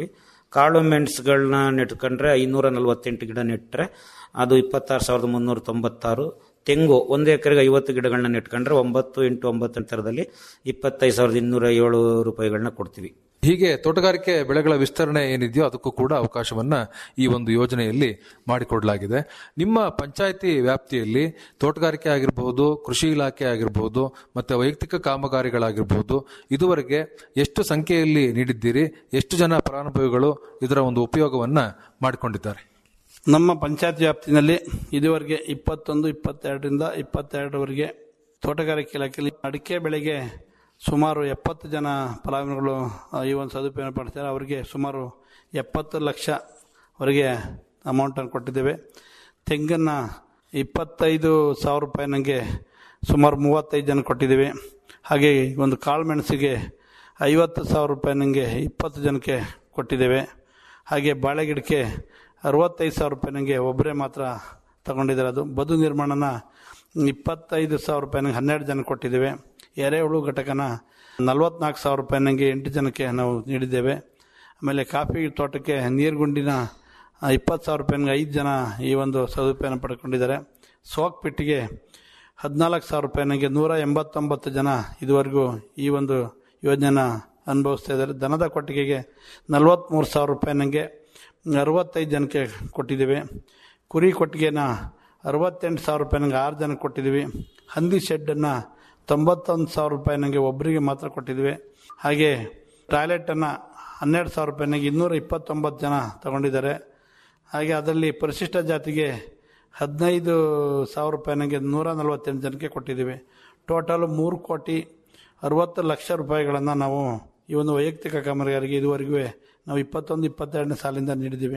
ಕಾಳು ಮೆಣಸುಗಳನ್ನ ನೆಟ್ಕೊಂಡ್ರೆ ಐನೂರ ನಲವತ್ತೆಂಟು ಗಿಡ ನೆಟ್ಟರೆ ಅದು ಇಪ್ಪತ್ತಾರು ಸಾವಿರದ ಮುನ್ನೂರ ತೊಂಬತ್ತಾರು ತೆಂಗು ಒಂದು ಎಕರೆಗೆ ಐವತ್ತು ಗಿಡಗಳನ್ನ ನೆಟ್ಕೊಂಡ್ರೆ ಒಂಬತ್ತು ಎಂಟು ಒಂಬತ್ತು ಥರದಲ್ಲಿ ಇಪ್ಪತ್ತೈದು ಸಾವಿರದ ಇನ್ನೂರ ಏಳು ರೂಪಾಯಿಗಳನ್ನ ಕೊಡ್ತೀವಿ ಹೀಗೆ ತೋಟಗಾರಿಕೆ ಬೆಳೆಗಳ ವಿಸ್ತರಣೆ ಏನಿದೆಯೋ ಅದಕ್ಕೂ ಕೂಡ ಅವಕಾಶವನ್ನ ಈ ಒಂದು ಯೋಜನೆಯಲ್ಲಿ ಮಾಡಿಕೊಡಲಾಗಿದೆ ನಿಮ್ಮ ಪಂಚಾಯಿತಿ ವ್ಯಾಪ್ತಿಯಲ್ಲಿ ತೋಟಗಾರಿಕೆ ಆಗಿರಬಹುದು ಕೃಷಿ ಇಲಾಖೆ ಆಗಿರಬಹುದು ಮತ್ತೆ ವೈಯಕ್ತಿಕ ಕಾಮಗಾರಿಗಳಾಗಿರಬಹುದು ಇದುವರೆಗೆ ಎಷ್ಟು ಸಂಖ್ಯೆಯಲ್ಲಿ ನೀಡಿದ್ದೀರಿ ಎಷ್ಟು ಜನ ಫಲಾನುಭವಿಗಳು ಇದರ ಒಂದು ಉಪಯೋಗವನ್ನ ಮಾಡಿಕೊಂಡಿದ್ದಾರೆ ನಮ್ಮ ಪಂಚಾಯತ್ ವ್ಯಾಪ್ತಿನಲ್ಲಿ ಇದುವರೆಗೆ ಇಪ್ಪತ್ತೊಂದು ಇಪ್ಪತ್ತೆರಡರಿಂದ ಇಪ್ಪತ್ತೆರಡರವರೆಗೆ ತೋಟಗಾರಿಕೆ ಇಲಾಖೆಯಲ್ಲಿ ಅಡಿಕೆ ಬೆಳೆಗೆ ಸುಮಾರು ಎಪ್ಪತ್ತು ಜನ ಫಲಾನುಭವಿಗಳು ಆ, ಈ ಒಂದು ಸದುಪಯೋಗ ಪಡ್ತಾರೆ ಅವರಿಗೆ ಸುಮಾರು ಎಪ್ಪತ್ತು ಲಕ್ಷವರೆಗೆ ಅಮೌಂಟನ್ನು ಕೊಟ್ಟಿದ್ದೇವೆ ತೆಂಗನ್ನು ಇಪ್ಪತ್ತೈದು ಸಾವಿರ ರೂಪಾಯಿ ನನಗೆ ಸುಮಾರು ಮೂವತ್ತೈದು ಜನ ಕೊಟ್ಟಿದ್ದೇವೆ ಹಾಗೆ ಒಂದು ಕಾಳು ಮೆಣಸಿಗೆ ಐವತ್ತು ಸಾವಿರ ರೂಪಾಯಿ ನನಗೆ ಇಪ್ಪತ್ತು ಜನಕ್ಕೆ ಕೊಟ್ಟಿದ್ದೇವೆ ಹಾಗೆ ಬಾಳೆ ಗಿಡಕ್ಕೆ ಅರವತ್ತೈದು ಸಾವಿರ ರೂಪಾಯಿ ನನಗೆ ಒಬ್ಬರೇ ಮಾತ್ರ ತಗೊಂಡಿದ್ದಾರೆ ಅದು ಬದು ನಿರ್ಮಾಣನ ಇಪ್ಪತ್ತೈದು ಸಾವಿರ ರೂಪಾಯಿ ನಂಗೆ ಹನ್ನೆರಡು ಜನ ಕೊಟ್ಟಿದ್ದೇವೆ ಎರೆಹುಳು ಘಟಕನ ನಲ್ವತ್ನಾಲ್ಕು ಸಾವಿರ ರೂಪಾಯಿ ನನಗೆ ಎಂಟು ಜನಕ್ಕೆ ನಾವು ನೀಡಿದ್ದೇವೆ ಆಮೇಲೆ ಕಾಫಿ ತೋಟಕ್ಕೆ ನೀರುಗುಂಡಿನ ಇಪ್ಪತ್ತು ಸಾವಿರ ರೂಪಾಯಿ ನಂಗೆ ಐದು ಜನ ಈ ಒಂದು ಸದುಪಯೋಗ ಪಡ್ಕೊಂಡಿದ್ದಾರೆ ಸೋಕ್ ಪಿಟ್ಟಿಗೆ ಹದಿನಾಲ್ಕು ಸಾವಿರ ರೂಪಾಯಿ ನನಗೆ ನೂರ ಎಂಬತ್ತೊಂಬತ್ತು ಜನ ಇದುವರೆಗೂ ಈ ಒಂದು ಯೋಜನೆನ ಅನುಭವಿಸ್ತಾ ಇದ್ದಾರೆ ದನದ ಕೊಟ್ಟಿಗೆಗೆ ನಲವತ್ತ್ಮೂರು ಸಾವಿರ ರೂಪಾಯಿ ನನಗೆ ಅರವತ್ತೈದು ಜನಕ್ಕೆ ಕೊಟ್ಟಿದ್ದೀವಿ ಕುರಿ ಕೊಟ್ಟಿಗೆನ ಅರವತ್ತೆಂಟು ಸಾವಿರ ರೂಪಾಯಿ ನನಗೆ ಆರು ಜನಕ್ಕೆ ಕೊಟ್ಟಿದ್ದೀವಿ ಹಂದಿ ಶೆಡ್ಡನ್ನು ತೊಂಬತ್ತೊಂದು ಸಾವಿರ ರೂಪಾಯಿ ನನಗೆ ಒಬ್ಬರಿಗೆ ಮಾತ್ರ ಕೊಟ್ಟಿದ್ದೀವಿ ಹಾಗೆ ಟಾಯ್ಲೆಟನ್ನು ಹನ್ನೆರಡು ಸಾವಿರ ರೂಪಾಯಿ ನನಗೆ ಇನ್ನೂರ ಇಪ್ಪತ್ತೊಂಬತ್ತು ಜನ ತಗೊಂಡಿದ್ದಾರೆ ಹಾಗೆ ಅದರಲ್ಲಿ ಪರಿಶಿಷ್ಟ ಜಾತಿಗೆ ಹದಿನೈದು ಸಾವಿರ ರೂಪಾಯಿ ನನಗೆ ನೂರ ನಲವತ್ತೆಂಟು ಜನಕ್ಕೆ ಕೊಟ್ಟಿದ್ದೀವಿ ಟೋಟಲ್ ಮೂರು ಕೋಟಿ ಅರವತ್ತು ಲಕ್ಷ ರೂಪಾಯಿಗಳನ್ನು ನಾವು ಈ ಒಂದು ವೈಯಕ್ತಿಕ ಕಾಮಗಾರಿಗೆ ಇದುವರೆಗೂ ನಾವು ಇಪ್ಪತ್ತೊಂದು ಇಪ್ಪತ್ತೆರಡನೇ ಸಾಲಿಂದ ನೀಡಿದ್ದೀವಿ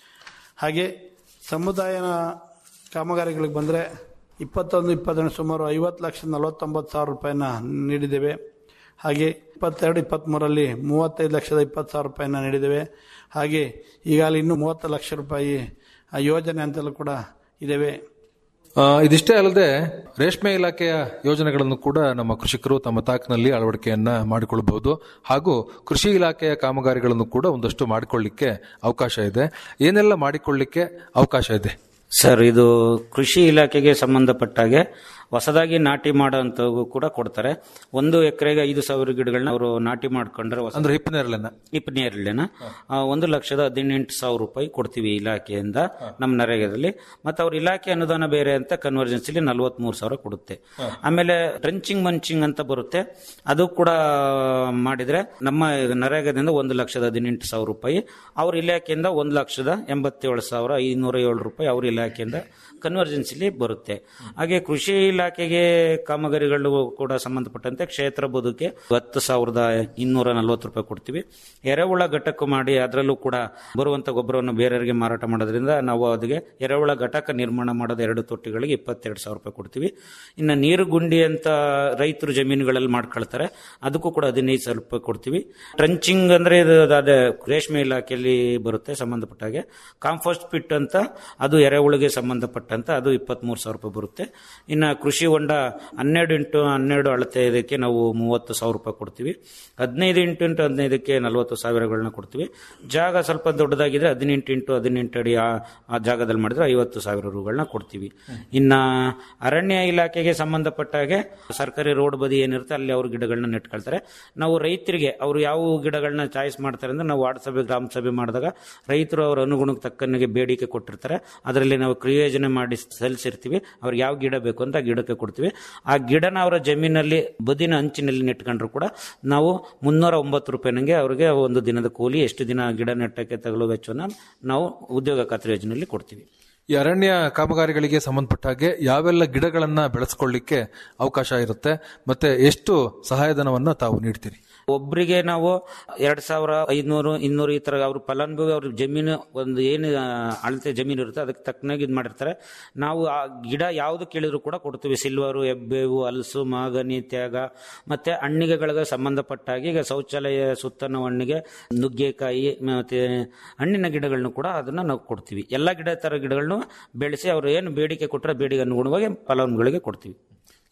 ಹಾಗೆ ಸಮುದಾಯ ಕಾಮಗಾರಿಗಳಿಗೆ ಬಂದರೆ ಇಪ್ಪತ್ತೊಂದು ಇಪ್ಪತ್ತೆರಡು ಸುಮಾರು ಐವತ್ತು ಲಕ್ಷ ನಲವತ್ತೊಂಬತ್ತು ಸಾವಿರ ರೂಪಾಯಿನ ನೀಡಿದ್ದೇವೆ ಹಾಗೆ ಇಪ್ಪತ್ತೆರಡು ಇಪ್ಪತ್ತ್ಮೂರಲ್ಲಿ ಮೂವತ್ತೈದು ಲಕ್ಷದ ಇಪ್ಪತ್ತು ಸಾವಿರ ರೂಪಾಯಿನ ನೀಡಿದ್ದೇವೆ ಹಾಗೆ ಈಗಾಗಲೇ ಇನ್ನೂ ಮೂವತ್ತು ಲಕ್ಷ ರೂಪಾಯಿ ಆ ಯೋಜನೆ ಅಂತಲೂ ಕೂಡ ಇದ್ದೇವೆ ಆ, ಇದಿಷ್ಟೇ ಅಲ್ಲದೆ ರೇಷ್ಮೆ ಇಲಾಖೆಯ ಯೋಜನೆಗಳನ್ನು ಕೂಡ ನಮ್ಮ ಕೃಷಿಕರು ತಮ್ಮ ತಾಕಿನಲ್ಲಿ ಅಳವಡಿಕೆಯನ್ನ ಮಾಡಿಕೊಳ್ಳಬಹುದು ಹಾಗೂ ಕೃಷಿ ಇಲಾಖೆಯ ಕಾಮಗಾರಿಗಳನ್ನು ಕೂಡ ಒಂದಷ್ಟು ಮಾಡಿಕೊಳ್ಳಿಕ್ಕೆ ಅವಕಾಶ ಇದೆ ಏನೆಲ್ಲ ಮಾಡಿಕೊಳ್ಳಿಕ್ಕೆ ಅವಕಾಶ ಇದೆ ಸರ್ ಇದು ಕೃಷಿ ಇಲಾಖೆಗೆ ಸಂಬಂಧಪಟ್ಟಾಗೆ ಹೊಸದಾಗಿ ನಾಟಿ ಮಾಡೋಂಥವು ಕೂಡ ಕೊಡ್ತಾರೆ ಒಂದು ಎಕರೆಗೆ ಐದು ಸಾವಿರ ಗಿಡಗಳನ್ನ ಅವರು ನಾಟಿ ಮಾಡ್ಕೊಂಡ್ರೆ ಹೊಸ ಅಂದ್ರೆ ಹಿಪ್ ನೇರಳೆನ ಹಿಪ್ ನೇರಳೆನ ಆ, ಒಂದು ಲಕ್ಷದ ಹದಿನೆಂಟು ಸಾವಿರ ರೂಪಾಯಿ ಕೊಡ್ತೀವಿ ಇಲಾಖೆಯಿಂದ ನಮ್ಮ ನರೇಗಾದಲ್ಲಿ ಮತ್ತೆ ಅವ್ರ ಇಲಾಖೆ ಅನುದಾನ ಬೇರೆ ಅಂತ ಕನ್ವರ್ಜೆನ್ಸಿಲಿ ನಲ್ವತ್ಮೂರು ಸಾವಿರ ಕೊಡುತ್ತೆ ಆಮೇಲೆ ಟ್ರೆಂಚಿಂಗ್ ಮಂಚಿಂಗ್ ಅಂತ ಬರುತ್ತೆ ಅದು ಕೂಡ ಮಾಡಿದ್ರೆ ನಮ್ಮ ನರೇಗಾದಿಂದ ಒಂದು ಲಕ್ಷದ ಹದಿನೆಂಟು ಸಾವಿರ ರೂಪಾಯಿ ಅವ್ರ ಇಲಾಖೆಯಿಂದ ಒಂದು ಲಕ್ಷದ ಎಂಬತ್ತೇಳು ಸಾವಿರ ಐನೂರ ಏಳು ರೂಪಾಯಿ ಅವ್ರ ಇಲಾಖೆಯಿಂದ ಕನ್ವರ್ಜೆನ್ಸಿಲಿ ಬರುತ್ತೆ ಹಾಗೆ ಕೃಷಿ ಇಲಾಖೆಗೆ ಕಾಮಗಾರಿಗಳು ಕೂಡ ಸಂಬಂಧಪಟ್ಟಂತೆ ಕ್ಷೇತ್ರ ಬದುಕೆ ಹತ್ತು ಸಾವಿರದ ಇನ್ನೂರ ನಲ್ವತ್ತು ರೂಪಾಯಿ ಕೊಡ್ತೀವಿ ಎರೆಹುಳ ಘಟಕ ಮಾಡಿ ಅದರಲ್ಲೂ ಕೂಡ ಬರುವಂತ ಗೊಬ್ಬರವನ್ನು ಬೇರೆಯವರಿಗೆ ಮಾರಾಟ ಮಾಡೋದ್ರಿಂದ ನಾವು ಅದಕ್ಕೆ ಎರೆಹುಳ ಘಟಕ ನಿರ್ಮಾಣ ಮಾಡೋದು ಎರಡು ತೊಟ್ಟಿಗಳಿಗೆ ಇಪ್ಪತ್ತೆರಡು ಸಾವಿರ ರೂಪಾಯಿ ಕೊಡ್ತೀವಿ ಇನ್ನು ನೀರು ಗುಂಡಿ ಅಂತ ರೈತರು ಜಮೀನುಗಳಲ್ಲಿ ಮಾಡ್ಕೊಳ್ತಾರೆ ಅದಕ್ಕೂ ಕೂಡ ಹದಿನೈದು ಸಾವಿರ ರೂಪಾಯಿ ಕೊಡ್ತೀವಿ ಟ್ರಂಚಿಂಗ್ ಅಂದ್ರೆ ಇದು ಅದೇ ರೇಷ್ಮೆ ಇಲಾಖೆಯಲ್ಲಿ ಬರುತ್ತೆ ಸಂಬಂಧಪಟ್ಟ ಹಾಗೆ ಕಾಂಪೋಸ್ಟ್ ಪಿಟ್ ಅಂತ ಅದು ಎರೆಹುಳಿಗೆ ಸಂಬಂಧಪಟ್ಟಂತ ಅದು ಇಪ್ಪತ್ಮೂರು ಸಾವಿರ ರೂಪಾಯಿ ಬರುತ್ತೆ ಇನ್ನು ಕೃಷಿ ಹೊಂಡ ಹನ್ನೆರಡು ಇಂಟು ಹನ್ನೆರಡು ಅಳತೆ ಇದಕ್ಕೆ ನಾವು ಮೂವತ್ತು ಸಾವಿರ ರೂಪಾಯಿ ಕೊಡ್ತೀವಿ ಹದಿನೈದು ಇಂಟು ಇಂಟು ಹದಿನೈದಕ್ಕೆ ನಲವತ್ತು ಸಾವಿರಗಳನ್ನ ಕೊಡ್ತೀವಿ ಜಾಗ ಸ್ವಲ್ಪ ದೊಡ್ಡದಾಗಿದ್ರೆ ಹದಿನೆಂಟು ಇಂಟು ಹದಿನೆಂಟು ಅಡಿ ಆ ಆ ಜಾಗದಲ್ಲಿ ಮಾಡಿದ್ರೆ ಐವತ್ತು ಸಾವಿರ ರೂಗಳನ್ನ ಕೊಡ್ತೀವಿ ಇನ್ನ ಅರಣ್ಯ ಇಲಾಖೆಗೆ ಸಂಬಂಧಪಟ್ಟ ಹಾಗೆ ಸರ್ಕಾರಿ ರೋಡ್ ಬದಿ ಏನಿರುತ್ತೆ ಅಲ್ಲಿ ಅವ್ರು ಗಿಡಗಳನ್ನ ನೆಟ್ಕೊಳ್ತಾರೆ ನಾವು ರೈತರಿಗೆ ಅವರು ಯಾವ ಗಿಡಗಳನ್ನ ಚಾಯ್ಸ್ ಮಾಡ್ತಾರೆ ಅಂದ್ರೆ ನಾವು ವಾರ್ಡ್ ಸಭೆ ಗ್ರಾಮ ಸಭೆ ಮಾಡಿದಾಗ ರೈತರು ಅವ್ರ ಅನುಗುಣಕ್ಕೆ ತಕ್ಕನಿಗೆ ಬೇಡಿಕೆ ಕೊಟ್ಟಿರ್ತಾರೆ ಅದರಲ್ಲಿ ನಾವು ಕ್ರಿಯೋಜನೆ ಮಾಡಿ ಸಲ್ಲಿಸಿರ್ತೀವಿ ಅವ್ರಿಗೆ ಯಾವ ಗಿಡ ಬೇಕು ಅಂತ ಆ ಗಿಡಕ್ಕೆ ಕೊಡ್ತೀವಿ ಆ ಗಿಡನ ಅವರ ಜಮೀನಲ್ಲಿ ಬದಿನ ಅಂಚಿನಲ್ಲಿ ನೆಟ್ಕೊಂಡ್ರು ಕೂಡ ನಾವು ಮುನ್ನೂರ ಒಂಬತ್ತು ರೂಪಾಯಿನಂಗೆ ಅವರಿಗೆ ಒಂದು ದಿನದ ಕೂಲಿ ಎಷ್ಟು ದಿನ ಗಿಡ ನೆಟ್ಟಕ್ಕೆ ತಗಲೋ ವೆಚ್ಚವನ್ನು ನಾವು ಉದ್ಯೋಗ ಖಾತ್ರಿ ಯೋಜನೆಯಲ್ಲಿ ಕೊಡ್ತೀವಿ ಈ ಅರಣ್ಯ ಕಾಮಗಾರಿಗಳಿಗೆ ಸಂಬಂಧಪಟ್ಟ ಹಾಗೆ ಯಾವೆಲ್ಲ ಗಿಡಗಳನ್ನ ಬೆಳೆಸ್ಕೊಳ್ಳಿಕ್ಕೆ ಅವಕಾಶ ಇರುತ್ತೆ ಮತ್ತೆ ಎಷ್ಟು ಸಹಾಯಧನವನ್ನ ತಾವು ನೀಡ್ತೀರಿ ಒಬ್ಬರಿಗೆ ನಾವು ಎರಡ್ ಸಾವಿರ ಐದ್ನೂರು ಇನ್ನೂರು ಈ ತರ ಅವ್ರ ಫಲಾನುಭವಿ ಅವ್ರ ಜಮೀನು ಒಂದು ಏನು ಆ, ಅಳತೆ ಜಮೀನು ಇರುತ್ತೆ ಅದಕ್ಕೆ ತಕ್ಕನಾಗಿ ಇದು ಮಾಡಿರ್ತಾರೆ ನಾವು ಆ ಗಿಡ ಯಾವ್ದು ಕೇಳಿದ್ರು ಕೂಡ ಕೊಡ್ತೀವಿ ಸಿಲ್ವರು ಎಬ್ಬೇವು ಹಲಸು ಮಾಗನಿ ತ್ಯಾಗ ಮತ್ತೆ ಹಣ್ಣಿಗೆಗಳಿಗೆ ಸಂಬಂಧಪಟ್ಟಾಗಿ ಈಗ ಶೌಚಾಲಯ ಸುತ್ತನ ಹಣ್ಣಿಗೆ ನುಗ್ಗೆಕಾಯಿ ಮತ್ತೆ ಹಣ್ಣಿನ ಗಿಡಗಳನ್ನು ಕೂಡ ಅದನ್ನ ನಾವು ಕೊಡ್ತೀವಿ ಎಲ್ಲ ಗಿಡ ತರ ಗಿಡಗಳನ್ನು ಬೆಳೆಸಿ ಅವ್ರು ಏನು ಬೇಡಿಕೆ ಕೊಟ್ಟರೆ ಬೇಡಿಕೆ ಅನುಗುಣವಾಗಿ ಫಲಾನುಭವಿಗಳಿಗೆ ಕೊಡ್ತೀವಿ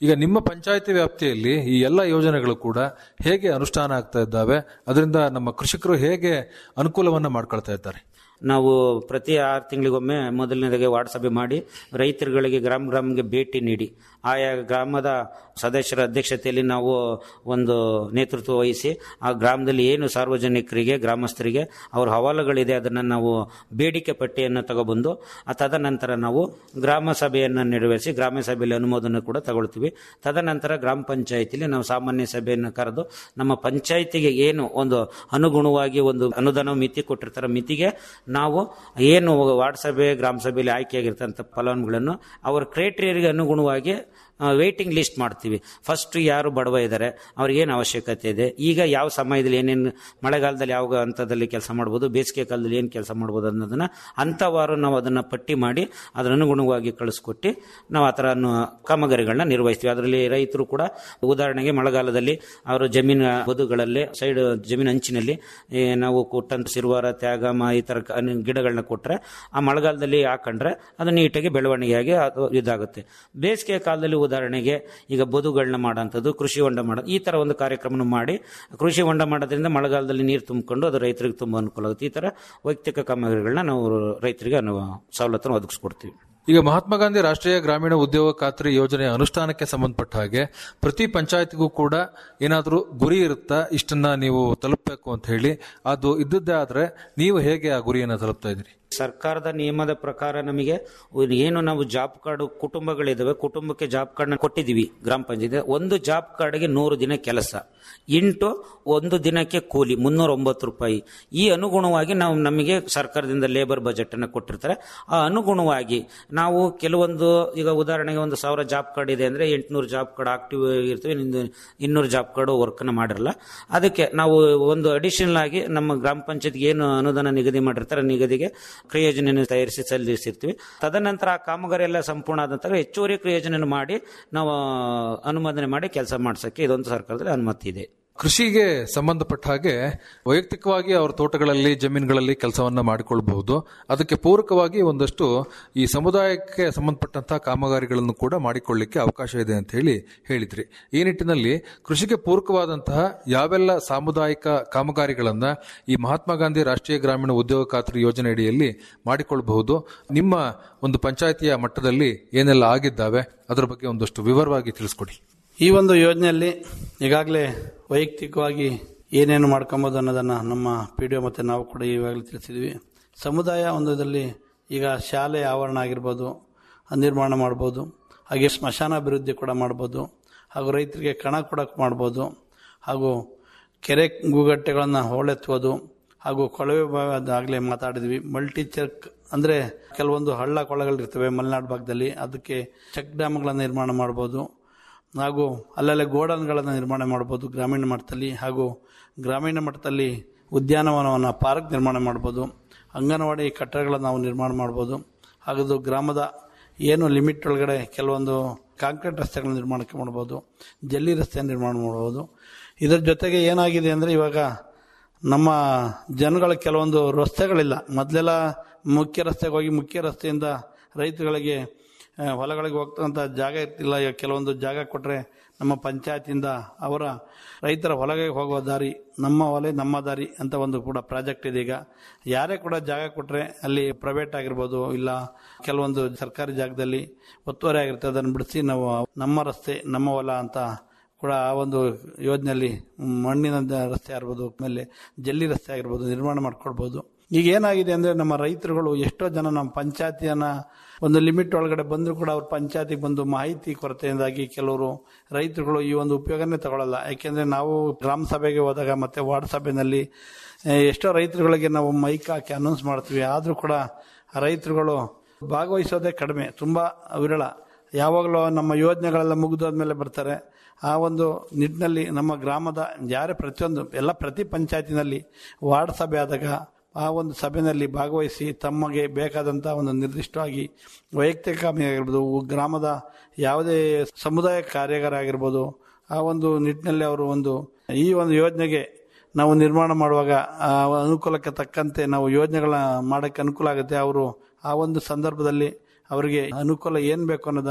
ಈಗ ನಿಮ್ಮ ಪಂಚಾಯತಿ ವ್ಯಾಪ್ತಿಯಲ್ಲಿ ಈ ಎಲ್ಲ ಯೋಜನೆಗಳು ಕೂಡ ಹೇಗೆ ಅನುಷ್ಠಾನ ಆಗ್ತಾ ಇದ್ದಾವೆ ಅದರಿಂದ ನಮ್ಮ ಕೃಷಿಕರು ಹೇಗೆ ಅನುಕೂಲವನ್ನ ಮಾಡ್ಕೊಳ್ತಾ ಇದ್ದಾರೆ ನಾವು ಪ್ರತಿ ಆರು ತಿಂಗಳಿಗೊಮ್ಮೆ ಮೊದಲನೇದಾಗಿ ವಾರ್ಡ್ ಸಭೆ ಮಾಡಿ ರೈತರುಗಳಿಗೆ ಗ್ರಾಮ ಗ್ರಾಮಕ್ಕೆ ಭೇಟಿ ನೀಡಿ ಆಯಾ ಗ್ರಾಮದ ಸದಸ್ಯರ ಅಧ್ಯಕ್ಷತೆಯಲ್ಲಿ ನಾವು ಒಂದು ನೇತೃತ್ವ ವಹಿಸಿ ಆ ಗ್ರಾಮದಲ್ಲಿ ಏನು ಸಾರ್ವಜನಿಕರಿಗೆ ಗ್ರಾಮಸ್ಥರಿಗೆ ಅವ್ರ ಹವಾಲುಗಳಿದೆ ಅದನ್ನು ನಾವು ಬೇಡಿಕೆ ಪಟ್ಟಿಯನ್ನು ತಗೊಬಂದು ಆ ತದನಂತರ ನಾವು ಗ್ರಾಮ ಸಭೆಯನ್ನು ನೆರವೇರಿಸಿ ಗ್ರಾಮ ಸಭೆಯಲ್ಲಿ ಅನುಮೋದನೆ ಕೂಡ ತಗೊಳ್ತೀವಿ ತದನಂತರ ಗ್ರಾಮ ಪಂಚಾಯತಿಲಿ ನಾವು ಸಾಮಾನ್ಯ ಸಭೆಯನ್ನು ಕರೆದು ನಮ್ಮ ಪಂಚಾಯತಿಗೆ ಏನು ಒಂದು ಅನುಗುಣವಾಗಿ ಒಂದು ಅನುದಾನ ಮಿತಿ ಕೊಟ್ಟಿರ್ತಾರೆ ಮಿತಿಗೆ ನಾವು ಏನು ವಾರ್ಡ್ ಸಭೆ ಗ್ರಾಮ ಸಭೆಯಲ್ಲಿ ಆಯ್ಕೆಯಾಗಿರ್ತಂಥ ಫಲಾನುಗಳನ್ನು ಅವರ ಕ್ರೈಟೀರಿಯಾಗೆ ಅನುಗುಣವಾಗಿ ವೇಟಿಂಗ್ ಲಿಸ್ಟ್ ಮಾಡ್ತೀವಿ ಫಸ್ಟ್ ಯಾರು ಬಡವ ಇದ್ದಾರೆ ಅವ್ರಿಗೆ ಏನು ಅವಶ್ಯಕತೆ ಇದೆ ಈಗ ಯಾವ ಸಮಯದಲ್ಲಿ ಏನೇನು ಮಳೆಗಾಲದಲ್ಲಿ ಯಾವ ಹಂತದಲ್ಲಿ ಕೆಲಸ ಮಾಡ್ಬೋದು ಬೇಸಿಗೆ ಕಾಲದಲ್ಲಿ ಏನು ಕೆಲಸ ಮಾಡ್ಬೋದು ಅನ್ನೋದನ್ನ ಅಂಥವಾರು ನಾವು ಅದನ್ನು ಪಟ್ಟಿ ಮಾಡಿ ಅದರ ಅನುಗುಣವಾಗಿ ಕಳಿಸ್ಕೊಟ್ಟು ನಾವು ಆ ಥರ ಕಾಮಗಾರಿಗಳನ್ನ ನಿರ್ವಹಿಸ್ತೀವಿ ಅದರಲ್ಲಿ ರೈತರು ಕೂಡ ಉದಾಹರಣೆಗೆ ಮಳೆಗಾಲದಲ್ಲಿ ಅವರು ಜಮೀನು ಬದುಗಳಲ್ಲಿ ಸೈಡ್ ಜಮೀನು ಅಂಚಿನಲ್ಲಿ ಈ ನಾವು ಕೊಟ್ಟಂತ ಸಿರುವಾರ ತ್ಯಾಗಮ ಈ ಥರ ಕ- ಗಿಡಗಳನ್ನ ಕೊಟ್ಟರೆ ಆ ಮಳೆಗಾಲದಲ್ಲಿ ಹಾಕೊಂಡ್ರೆ ಅದು ನೀಟಾಗಿ ಬೆಳವಣಿಗೆಯಾಗಿ ಅದು ಇದಾಗುತ್ತೆ ಬೇಸಿಗೆ ಕಾಲದಲ್ಲಿ ಉದಾಹರಣೆಗೆ ಈಗ ಬದುಗಳನ್ನ ಮಾಡೋಂಥದ್ದು ಕೃಷಿ ಹೊಂಡ ಮಾಡೋದು ಈ ಥರ ಒಂದು ಕಾರ್ಯಕ್ರಮ ಮಾಡಿ ಕೃಷಿ ಹೊಂಡ ಮಾಡೋದ್ರಿಂದ ಮಳೆಗಾಲದಲ್ಲಿ ನೀರು ತುಂಬಿಕೊಂಡು ಅದು ರೈತರಿಗೆ ತುಂಬ ಅನುಕೂಲ ಆಗುತ್ತೆ ಈ ಥರ ವೈಯಕ್ತಿಕ ಕಾಮಗಾರಿಗಳನ್ನ ನಾವು ರೈತರಿಗೆ ಅನು ಸವಲತ್ತನ್ನು ಒದಗಿಸ್ಕೊಡ್ತೀವಿ ಈಗ ಮಹಾತ್ಮ ಗಾಂಧಿ ರಾಷ್ಟ್ರೀಯ ಗ್ರಾಮೀಣ ಉದ್ಯೋಗ ಖಾತ್ರಿ ಯೋಜನೆಯ ಅನುಷ್ಠಾನಕ್ಕೆ ಸಂಬಂಧಪಟ್ಟ ಹಾಗೆ ಪ್ರತಿ ಪಂಚಾಯತ್ಗೂ ಕೂಡ ಏನಾದರೂ ಗುರಿ ಇರುತ್ತಾ ಇಷ್ಟನ್ನ ನೀವು ತಲುಪಬೇಕು ಅಂತ ಹೇಳಿ ಅದು ಇದ್ದದ್ದೇ ಆದ್ರೆ ನೀವು ಹೇಗೆ ಆ ಗುರಿಯನ್ನು ತಲುಪ್ತಾ ಇದ್ದೀರಿ ಸರ್ಕಾರದ ನಿಯಮದ ಪ್ರಕಾರ ನಮಗೆ ಏನು ನಾವು ಜಾಬ್ ಕಾರ್ಡ್ ಕುಟುಂಬಗಳಿದಾವೆ ಕುಟುಂಬಕ್ಕೆ ಜಾಬ್ ಕಾರ್ಡ್ ಕೊಟ್ಟಿದ್ದೀವಿ ಗ್ರಾಮ ಪಂಚಾಯತ್ ಒಂದು ಜಾಬ್ ಕಾರ್ಡ್ಗೆ ನೂರು ದಿನ ಕೆಲಸ ಇಂಟು ಒಂದು ದಿನಕ್ಕೆ ಕೂಲಿ ಮುನ್ನೂರ ಒಂಬತ್ತು ರೂಪಾಯಿ ಈ ಅನುಗುಣವಾಗಿ ನಾವು ನಮಗೆ ಸರ್ಕಾರದಿಂದ ಲೇಬರ್ ಬಜೆಟ್ ಅನ್ನು ಕೊಟ್ಟಿರ್ತಾರೆ ಆ ಅನುಗುಣವಾಗಿ ನಾವು ಕೆಲವೊಂದು ಈಗ ಉದಾಹರಣೆಗೆ ಒಂದು ಸಾವಿರ ಜಾಬ್ ಕಾರ್ಡ್ ಇದೆ ಅಂದ್ರೆ ಎಂಟುನೂರು ಜಾಬ್ ಕಾರ್ಡ್ ಆಕ್ಟಿವ್ ಇರ್ತವೆ ಇನ್ನು ಇನ್ನೂರು ಜಾಬ್ ಕಾರ್ಡ್ ವರ್ಕ್ನ ಮಾಡಿರಲ್ಲ ಅದಕ್ಕೆ ನಾವು ಒಂದು ಅಡಿಷನಲ್ ಆಗಿ ನಮ್ಮ ಗ್ರಾಮ ಪಂಚಾಯತ್ಗೆ ಏನು ಅನುದಾನ ನಿಗದಿ ಮಾಡಿರ್ತಾರೆ ನಿಗದಿಗೆ ಕ್ರಿಯೋಜನೆಯನ್ನು ತಯಾರಿಸಿ ಸಲ್ಲಿಸಿರ್ತೀವಿ ತದನಂತರ ಆ ಕಾಮಗಾರಿ ಎಲ್ಲ ಸಂಪೂರ್ಣ ಆದ ನಂತರ ಹೆಚ್ಚುವರಿ ಕ್ರಿಯೋಜನೆಯನ್ನು ಮಾಡಿ ನಾವು ಅನುಮೋದನೆ ಮಾಡಿ ಕೆಲಸ ಮಾಡಿಸೋಕ್ಕೆ ಇದೊಂದು ಸರ್ಕಾರದಲ್ಲಿ ಅನುಮತಿ ಇದೆ ಕೃಷಿಗೆ ಸಂಬಂಧಪಟ್ಟ ಹಾಗೆ ವೈಯಕ್ತಿಕವಾಗಿ ಅವರ ತೋಟಗಳಲ್ಲಿ ಜಮೀನುಗಳಲ್ಲಿ ಕೆಲಸವನ್ನ ಮಾಡಿಕೊಳ್ಬಹುದು ಅದಕ್ಕೆ ಪೂರಕವಾಗಿ ಒಂದಷ್ಟು ಈ ಸಮುದಾಯಕ್ಕೆ ಸಂಬಂಧಪಟ್ಟಂತಹ ಕಾಮಗಾರಿಗಳನ್ನು ಕೂಡ ಮಾಡಿಕೊಳ್ಳಿಕ್ಕೆ ಅವಕಾಶ ಇದೆ ಅಂತ ಹೇಳಿ ಹೇಳಿದ್ರಿ ಈ ನಿಟ್ಟಿನಲ್ಲಿ ಕೃಷಿಗೆ ಪೂರಕವಾದಂತಹ ಯಾವೆಲ್ಲ ಸಾಮುದಾಯಿಕ ಕಾಮಗಾರಿಗಳನ್ನ ಈ ಮಹಾತ್ಮ ಗಾಂಧಿ ರಾಷ್ಟ್ರೀಯ ಗ್ರಾಮೀಣ ಉದ್ಯೋಗ ಖಾತ್ರಿ ಯೋಜನೆ ಅಡಿಯಲ್ಲಿ ಮಾಡಿಕೊಳ್ಳಬಹುದು ನಿಮ್ಮ ಒಂದು ಪಂಚಾಯಿತಿಯ ಮಟ್ಟದಲ್ಲಿ ಏನೆಲ್ಲ ಆಗಿದ್ದಾವೆ ಅದರ ಬಗ್ಗೆ ಒಂದಷ್ಟು ವಿವರವಾಗಿ ತಿಳಿಸ್ಕೊಡಿ ಈ ಒಂದು ಯೋಜನೆಯಲ್ಲಿ ಈಗಾಗಲೇ ವೈಯಕ್ತಿಕವಾಗಿ ಏನೇನು ಮಾಡ್ಕೊಬೋದು ಅನ್ನೋದನ್ನು ನಮ್ಮ ಪಿ ಡಿ ಒ ಮತ್ತು ನಾವು ಕೂಡ ಈವಾಗಲೇ ತಿಳಿಸಿದ್ವಿ ಸಮುದಾಯ ಒಂದರಲ್ಲಿ ಈಗ ಶಾಲೆ ಆವರಣ ಆಗಿರ್ಬೋದು ನಿರ್ಮಾಣ ಮಾಡ್ಬೋದು ಹಾಗೆ ಸ್ಮಶಾನ ಅಭಿವೃದ್ಧಿ ಕೂಡ ಮಾಡ್ಬೋದು ಹಾಗೂ ರೈತರಿಗೆ ಕಣ ಕೊಡೋಕೆ ಮಾಡ್ಬೋದು ಹಾಗೂ ಕೆರೆ ಗೂಗಟ್ಟೆಗಳನ್ನು ಹೊಳೆತ್ತುವುದು ಹಾಗೂ ಕೊಳವೆ ಬಾವಿ ಅದಾಗಲೇ ಮಾತಾಡಿದ್ವಿ ಮಲ್ಟಿ ಚೆಕ್ ಅಂದರೆ ಕೆಲವೊಂದು ಹಳ್ಳ ಕೊಳಗಳಿರ್ತವೆ ಮಲೆನಾಡು ಭಾಗದಲ್ಲಿ ಅದಕ್ಕೆ ಚೆಕ್ ಡ್ಯಾಮ್ಗಳನ್ನು ನಿರ್ಮಾಣ ಮಾಡ್ಬೋದು ಹಾಗೂ ಅಲ್ಲಲ್ಲೇ ಗೋಡನ್ಗಳನ್ನು ನಿರ್ಮಾಣ ಮಾಡ್ಬೋದು ಗ್ರಾಮೀಣ ಮಟ್ಟದಲ್ಲಿ ಹಾಗೂ ಗ್ರಾಮೀಣ ಮಟ್ಟದಲ್ಲಿ ಉದ್ಯಾನವನವನ್ನು ಪಾರ್ಕ್ ನಿರ್ಮಾಣ ಮಾಡ್ಬೋದು ಅಂಗನವಾಡಿ ಕಟ್ಟಡಗಳನ್ನು ನಾವು ನಿರ್ಮಾಣ ಮಾಡ್ಬೋದು ಹಾಗೂ ಗ್ರಾಮದ ಏನು ಲಿಮಿಟ್ ಒಳಗಡೆ ಕೆಲವೊಂದು ಕಾಂಕ್ರೀಟ್ ರಸ್ತೆಗಳನ್ನು ನಿರ್ಮಾಣಕ್ಕೆ ಮಾಡ್ಬೋದು ಜಲ್ಲಿ ರಸ್ತೆ ನಿರ್ಮಾಣ ಮಾಡ್ಬೋದು ಇದರ ಜೊತೆಗೆ ಏನಾಗಿದೆ ಅಂದರೆ ಇವಾಗ ನಮ್ಮ ಜನಗಳ ಕೆಲವೊಂದು ರಸ್ತೆಗಳಿಲ್ಲ ಮೊದಲೆಲ್ಲ ಮುಖ್ಯ ರಸ್ತೆಗೆ ಹೋಗಿ ಮುಖ್ಯ ರಸ್ತೆಯಿಂದ ರೈತರುಗಳಿಗೆ ಆ, ಹೊಲಗಳಿಗೆ ಹೋಗ್ತಕ್ಕಂಥ ಜಾಗ ಇರ್ತಿಲ್ಲ ಈಗ ಕೆಲವೊಂದು ಜಾಗ ಕೊಟ್ಟರೆ ನಮ್ಮ ಪಂಚಾಯತಿಂದ ಅವರ ರೈತರ ಹೊಲಗೆ ಹೋಗುವ ದಾರಿ ನಮ್ಮ ಹೊಲೆ ನಮ್ಮ ದಾರಿ ಅಂತ ಒಂದು ಕೂಡ ಪ್ರಾಜೆಕ್ಟ್ ಇದೆ ಈಗ ಯಾರೇ ಕೂಡ ಜಾಗ ಕೊಟ್ಟರೆ ಅಲ್ಲಿ ಪ್ರೈವೇಟ್ ಆಗಿರ್ಬೋದು ಇಲ್ಲ ಕೆಲವೊಂದು ಸರ್ಕಾರಿ ಜಾಗದಲ್ಲಿ ಒತ್ತುವರಿ ಆಗಿರುತ್ತೆ ಅದನ್ನು ಬಿಡಿಸಿ ನಾವು ನಮ್ಮ ರಸ್ತೆ ನಮ್ಮ ಹೊಲ ಅಂತ ಕೂಡ ಆ ಒಂದು ಯೋಜನೆಯಲ್ಲಿ ಮಣ್ಣಿನ ದ- ರಸ್ತೆ ಆಗಿರ್ಬೋದು ಆಮೇಲೆ ಜಲ್ಲಿ ರಸ್ತೆ ಆಗಿರ್ಬೋದು ನಿರ್ಮಾಣ ಮಾಡ್ಕೊಳ್ಬೋದು ಈಗ ಏನಾಗಿದೆ ಅಂದರೆ ನಮ್ಮ ರೈತರುಗಳು ಎಷ್ಟೋ ಜನ ನಮ್ಮ ಪಂಚಾಯತಿಯನ್ನ ಒಂದು ಲಿಮಿಟ್ ಒಳಗಡೆ ಬಂದರೂ ಕೂಡ ಅವ್ರ ಪಂಚಾಯತಿಗೆ ಬಂದು ಮಾಹಿತಿ ಕೊರತೆಯಿಂದಾಗಿ ಕೆಲವರು ರೈತರುಗಳು ಈ ಒಂದು ಉಪಯೋಗನೇ ತಗೊಳ್ಳಲ್ಲ ಯಾಕೆಂದರೆ ನಾವು ಗ್ರಾಮ ಸಭೆಗೆ ಹೋದಾಗ ಮತ್ತು ವಾರ್ಡ್ ಸಭೆಯಲ್ಲಿ ಆ, ಎಷ್ಟೋ ರೈತರುಗಳಿಗೆ ನಾವು ಮೈಕ್ ಹಾಕಿ ಅನೌನ್ಸ್ ಮಾಡ್ತೀವಿ ಆದರೂ ಕೂಡ ಆ ರೈತರುಗಳು ಭಾಗವಹಿಸೋದೇ ಕಡಿಮೆ ತುಂಬ ವಿರಳ ಯಾವಾಗಲೂ ನಮ್ಮ ಯೋಜನೆಗಳೆಲ್ಲ ಮುಗಿದೋದ್ಮೇಲೆ ಬರ್ತಾರೆ ಆ ಒಂದು ನಿಟ್ಟಿನಲ್ಲಿ ನಮ್ಮ ಗ್ರಾಮದ ಯಾರೇ ಪ್ರತಿಯೊಂದು ಎಲ್ಲ ಪ್ರತಿ ಪಂಚಾಯತಿನಲ್ಲಿ ವಾರ್ಡ್ ಸಭೆ ಆದಾಗ ಆ ಒಂದು ಸಭೆಯಲ್ಲಿ ಭಾಗವಹಿಸಿ ತಮಗೆ ಬೇಕಾದಂಥ ಒಂದು ನಿರ್ದಿಷ್ಟವಾಗಿ ವೈಯಕ್ತಿಕ ಕಾಮಗಾರಿ ಆಗಿರ್ಬೋದು ಉ- ಗ್ರಾಮದ ಯಾವುದೇ ಸಮುದಾಯ ಕಾರ್ಯಾಗಾರ ಆಗಿರ್ಬೋದು ಆ ಒಂದು ನಿಟ್ಟಿನಲ್ಲಿ ಅವರು ಒಂದು ಈ ಒಂದು ಯೋಜನೆಗೆ ನಾವು ನಿರ್ಮಾಣ ಮಾಡುವಾಗ ಆ ಅನುಕೂಲಕ್ಕೆ ತಕ್ಕಂತೆ ನಾವು ಯೋಜನೆಗಳ ಮಾಡೋಕ್ಕೆ ಅನುಕೂಲ ಆಗುತ್ತೆ ಅವರು ಆ ಒಂದು ಸಂದರ್ಭದಲ್ಲಿ ಅವರಿಗೆ ಅನುಕೂಲ ಏನು ಬೇಕು ಅನ್ನೋದನ್ನ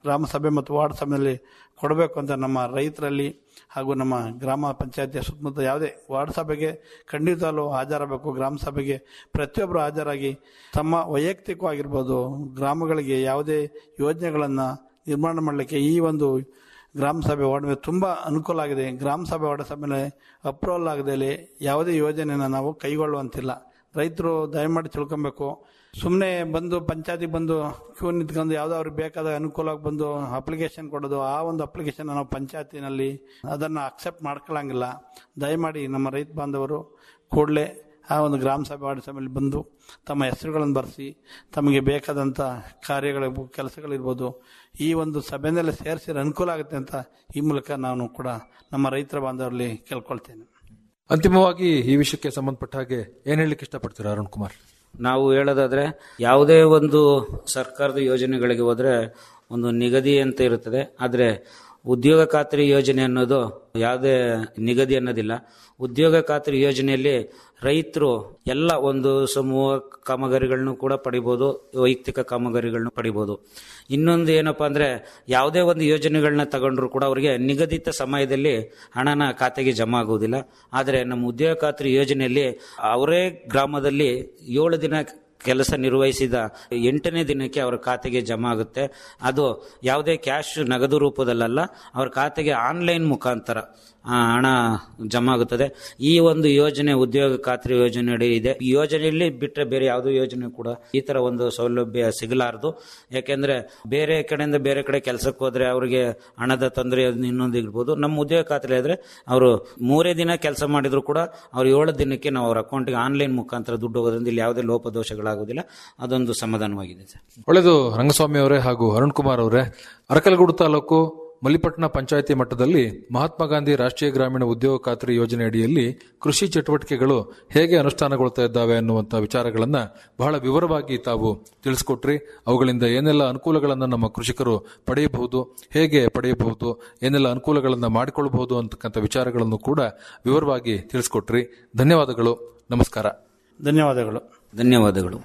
ಗ್ರಾಮ ಸಭೆ ಮತ್ತು ವಾರ್ಡ್ ಸಭೆಯಲ್ಲಿ ಕೊಡಬೇಕು ಅಂತ ನಮ್ಮ ರೈತರಲ್ಲಿ ಹಾಗೂ ನಮ್ಮ ಗ್ರಾಮ ಪಂಚಾಯತಿಯ ಸುತ್ತಮುತ್ತ ಯಾವುದೇ ವಾರ್ಡ್ ಸಭೆಗೆ ಖಂಡಿತವೂ ಹಾಜರಾಗಬೇಕು ಗ್ರಾಮ ಸಭೆಗೆ ಪ್ರತಿಯೊಬ್ಬರು ಹಾಜರಾಗಿ ತಮ್ಮ ವೈಯಕ್ತಿಕವಾಗಿರ್ಬೋದು ಗ್ರಾಮಗಳಿಗೆ ಯಾವುದೇ ಯೋಜನೆಗಳನ್ನು ನಿರ್ಮಾಣ ಮಾಡಲಿಕ್ಕೆ ಈ ಒಂದು ಗ್ರಾಮ ಸಭೆ ವಾರ್ಡ್ ಮೇಲೆ ತುಂಬ ಅನುಕೂಲ ಆಗಿದೆ ಗ್ರಾಮ ಸಭೆ ವಾರ್ಡ್ ಸಭೆಯಲ್ಲಿ ಅಪ್ರೂವಲ್ ಆಗದೆ ಯಾವುದೇ ಯೋಜನೆಯನ್ನು ನಾವು ಕೈಗೊಳ್ಳುವಂತಿಲ್ಲ ರೈತರು ದಯಮಾಡಿ ತಿಳ್ಕೊಬೇಕು ಸುಮ್ಮನೆ ಬಂದು ಪಂಚಾಯತಿಗೆ ಬಂದು ಕ್ಯೂ ನಿಂತ್ಕೊಂಡು ಯಾವುದೋ ಅವ್ರಿಗೆ ಬೇಕಾದ ಅನುಕೂಲವಾಗಿ ಬಂದು ಅಪ್ಲಿಕೇಶನ್ ಕೊಡೋದು ಆ ಒಂದು ಅಪ್ಲಿಕೇಶನ್ ನಾವು ಪಂಚಾಯತಿನಲ್ಲಿ ಅದನ್ನು ಅಕ್ಸೆಪ್ಟ್ ಮಾಡ್ಕೊಳ್ಳಂಗಿಲ್ಲ ದಯಮಾಡಿ ನಮ್ಮ ರೈತ ಬಾಂಧವರು ಕೂಡಲೇ ಆ ಒಂದು ಗ್ರಾಮ ಸಭೆ ವಾರ್ಡ್ ಸಭೆಯಲ್ಲಿ ಬಂದು ತಮ್ಮ ಹೆಸರುಗಳನ್ನು ಬರೆಸಿ ತಮಗೆ ಬೇಕಾದಂಥ ಕಾರ್ಯಗಳ ಕೆಲಸಗಳಿರ್ಬೋದು ಈ ಒಂದು ಸಭೆಯಲ್ಲಿ ಸೇರಿಸಿದ್ರೆ ಅನುಕೂಲ ಆಗುತ್ತೆ ಅಂತ ಈ ಮೂಲಕ ನಾನು ಕೂಡ ನಮ್ಮ ರೈತರ ಬಾಂಧವರಲ್ಲಿ ಕೇಳ್ಕೊಳ್ತೇನೆ ಅಂತಿಮವಾಗಿ ಈ ವಿಷಯಕ್ಕೆ ಸಂಬಂಧಪಟ್ಟ ಹಾಗೆ ಏನ್ ಹೇಳಲಿಕ್ಕೆ ಇಷ್ಟಪಡ್ತೀರಾ ಅರುಣ್ ಕುಮಾರ್ ನಾವು ಹೇಳೋದಾದ್ರೆ ಯಾವುದೇ ಒಂದು ಸರ್ಕಾರದ ಯೋಜನೆಗಳಿಗೆ ಹೋದ್ರೆ ಒಂದು ನಿಗದಿ ಅಂತ ಇರುತ್ತದೆ ಆದರೆ ಉದ್ಯೋಗ ಖಾತ್ರಿ ಯೋಜನೆ ಅನ್ನೋದು ಯಾವುದೇ ನಿಗದಿ ಅನ್ನೋದಿಲ್ಲ ಉದ್ಯೋಗ ಖಾತ್ರಿ ಯೋಜನೆಯಲ್ಲಿ ರೈತರು ಎಲ್ಲ ಒಂದು ಸಮೂಹ ಕಾಮಗಾರಿಗಳನ್ನು ಕೂಡ ಪಡಿಬೋದು ವೈಯಕ್ತಿಕ ಕಾಮಗಾರಿಗಳನ್ನ ಪಡಿಬೋದು ಇನ್ನೊಂದು ಏನಪ್ಪಾ ಅಂದ್ರೆ ಯಾವುದೇ ಒಂದು ಯೋಜನೆಗಳನ್ನ ತಗೊಂಡ್ರು ಕೂಡ ಅವರಿಗೆ ನಿಗದಿತ ಸಮಯದಲ್ಲಿ ಹಣನ ಖಾತೆಗೆ ಜಮಾ ಆಗುವುದಿಲ್ಲ ಆದರೆ ನಮ್ಮ ಉದ್ಯೋಗ ಖಾತ್ರಿ ಯೋಜನೆಯಲ್ಲಿ ಅವರೇ ಗ್ರಾಮದಲ್ಲಿ ಏಳು ದಿನ ಕೆಲಸ ನಿರ್ವಹಿಸಿದ ಎಂಟನೇ ದಿನಕ್ಕೆ ಅವರ ಖಾತೆಗೆ ಜಮಾ ಆಗುತ್ತೆ ಅದು ಯಾವುದೇ ಕ್ಯಾಶ್ ನಗದು ರೂಪದಲ್ಲಲ್ಲ ಅವರ ಖಾತೆಗೆ ಆನ್ಲೈನ್ ಮುಖಾಂತರ ಆ, ಹಣ ಜಮಾ ಆಗುತ್ತದೆ ಈ ಒಂದು ಯೋಜನೆ ಉದ್ಯೋಗ ಖಾತ್ರಿ ಯೋಜನೆ ಅಡಿ ಇದೆ ಈ ಯೋಜನೆಯಲ್ಲಿ ಬಿಟ್ಟರೆ ಬೇರೆ ಯಾವುದೋ ಯೋಜನೆ ಕೂಡ ಈ ತರ ಒಂದು ಸೌಲಭ್ಯ ಸಿಗಲಾರದು ಯಾಕೆಂದ್ರೆ ಬೇರೆ ಕಡೆಯಿಂದ ಬೇರೆ ಕಡೆ ಕೆಲಸಕ್ಕೆ ಹೋದ್ರೆ ಅವರಿಗೆ ಹಣದ ತೊಂದರೆ ಇನ್ನೊಂದು ಇರ್ಬೋದು ನಮ್ಮ ಉದ್ಯೋಗ ಖಾತ್ರಿ ಆದ್ರೆ ಅವರು ಮೂರೇ ದಿನ ಕೆಲಸ ಮಾಡಿದ್ರು ಕೂಡ ಅವ್ರು ಏಳು ದಿನಕ್ಕೆ ನಾವು ಅವ್ರ ಅಕೌಂಟ್ಗೆ ಆನ್ಲೈನ್ ಮುಖಾಂತರ ದುಡ್ಡು ಹೋಗೋದ್ರಿಂದ ಇಲ್ಲಿ ಯಾವುದೇ ಲೋಪದೋಷಗಳಾಗುವುದಿಲ್ಲ ಅದೊಂದು ಸಮಾಧಾನವಾಗಿದೆ ಸರ್ ಒಳ್ಳೆಯದು ರಂಗಸ್ವಾಮಿ ಅವರೇ ಹಾಗೂ ಅರುಣ್ ಕುಮಾರ್ ಅವರೇ ಅರಕಲಗೂಡು ತಾಲೂಕು ಮಲ್ಲಿಪಟ್ಟಣ ಪಂಚಾಯಿತಿ ಮಟ್ಟದಲ್ಲಿ ಮಹಾತ್ಮ ಗಾಂಧಿ ರಾಷ್ಟ್ರೀಯ ಗ್ರಾಮೀಣ ಉದ್ಯೋಗ ಖಾತ್ರಿ ಯೋಜನೆ ಅಡಿಯಲ್ಲಿ ಕೃಷಿ ಚಟುವಟಿಕೆಗಳು ಹೇಗೆ ಅನುಷ್ಠಾನಗೊಳ್ತಾ ಇದ್ದಾವೆ ಅನ್ನುವಂಥ ವಿಚಾರಗಳನ್ನ ಬಹಳ ವಿವರವಾಗಿ ತಾವು ತಿಳಿಸ್ಕೊಟ್ರಿ ಅವುಗಳಿಂದ ಏನೆಲ್ಲ ಅನುಕೂಲಗಳನ್ನು ನಮ್ಮ ಕೃಷಿಕರು ಪಡೆಯಬಹುದು ಹೇಗೆ ಪಡೆಯಬಹುದು ಏನೆಲ್ಲ ಅನುಕೂಲಗಳನ್ನು ಮಾಡಿಕೊಳ್ಳಬಹುದು ಅಂತಕ್ಕಂಥ ವಿಚಾರಗಳನ್ನು ಕೂಡ ವಿವರವಾಗಿ ತಿಳಿಸ್ಕೊಟ್ರಿ ಧನ್ಯವಾದಗಳು ನಮಸ್ಕಾರ ಧನ್ಯವಾದಗಳು ಧನ್ಯವಾದಗಳು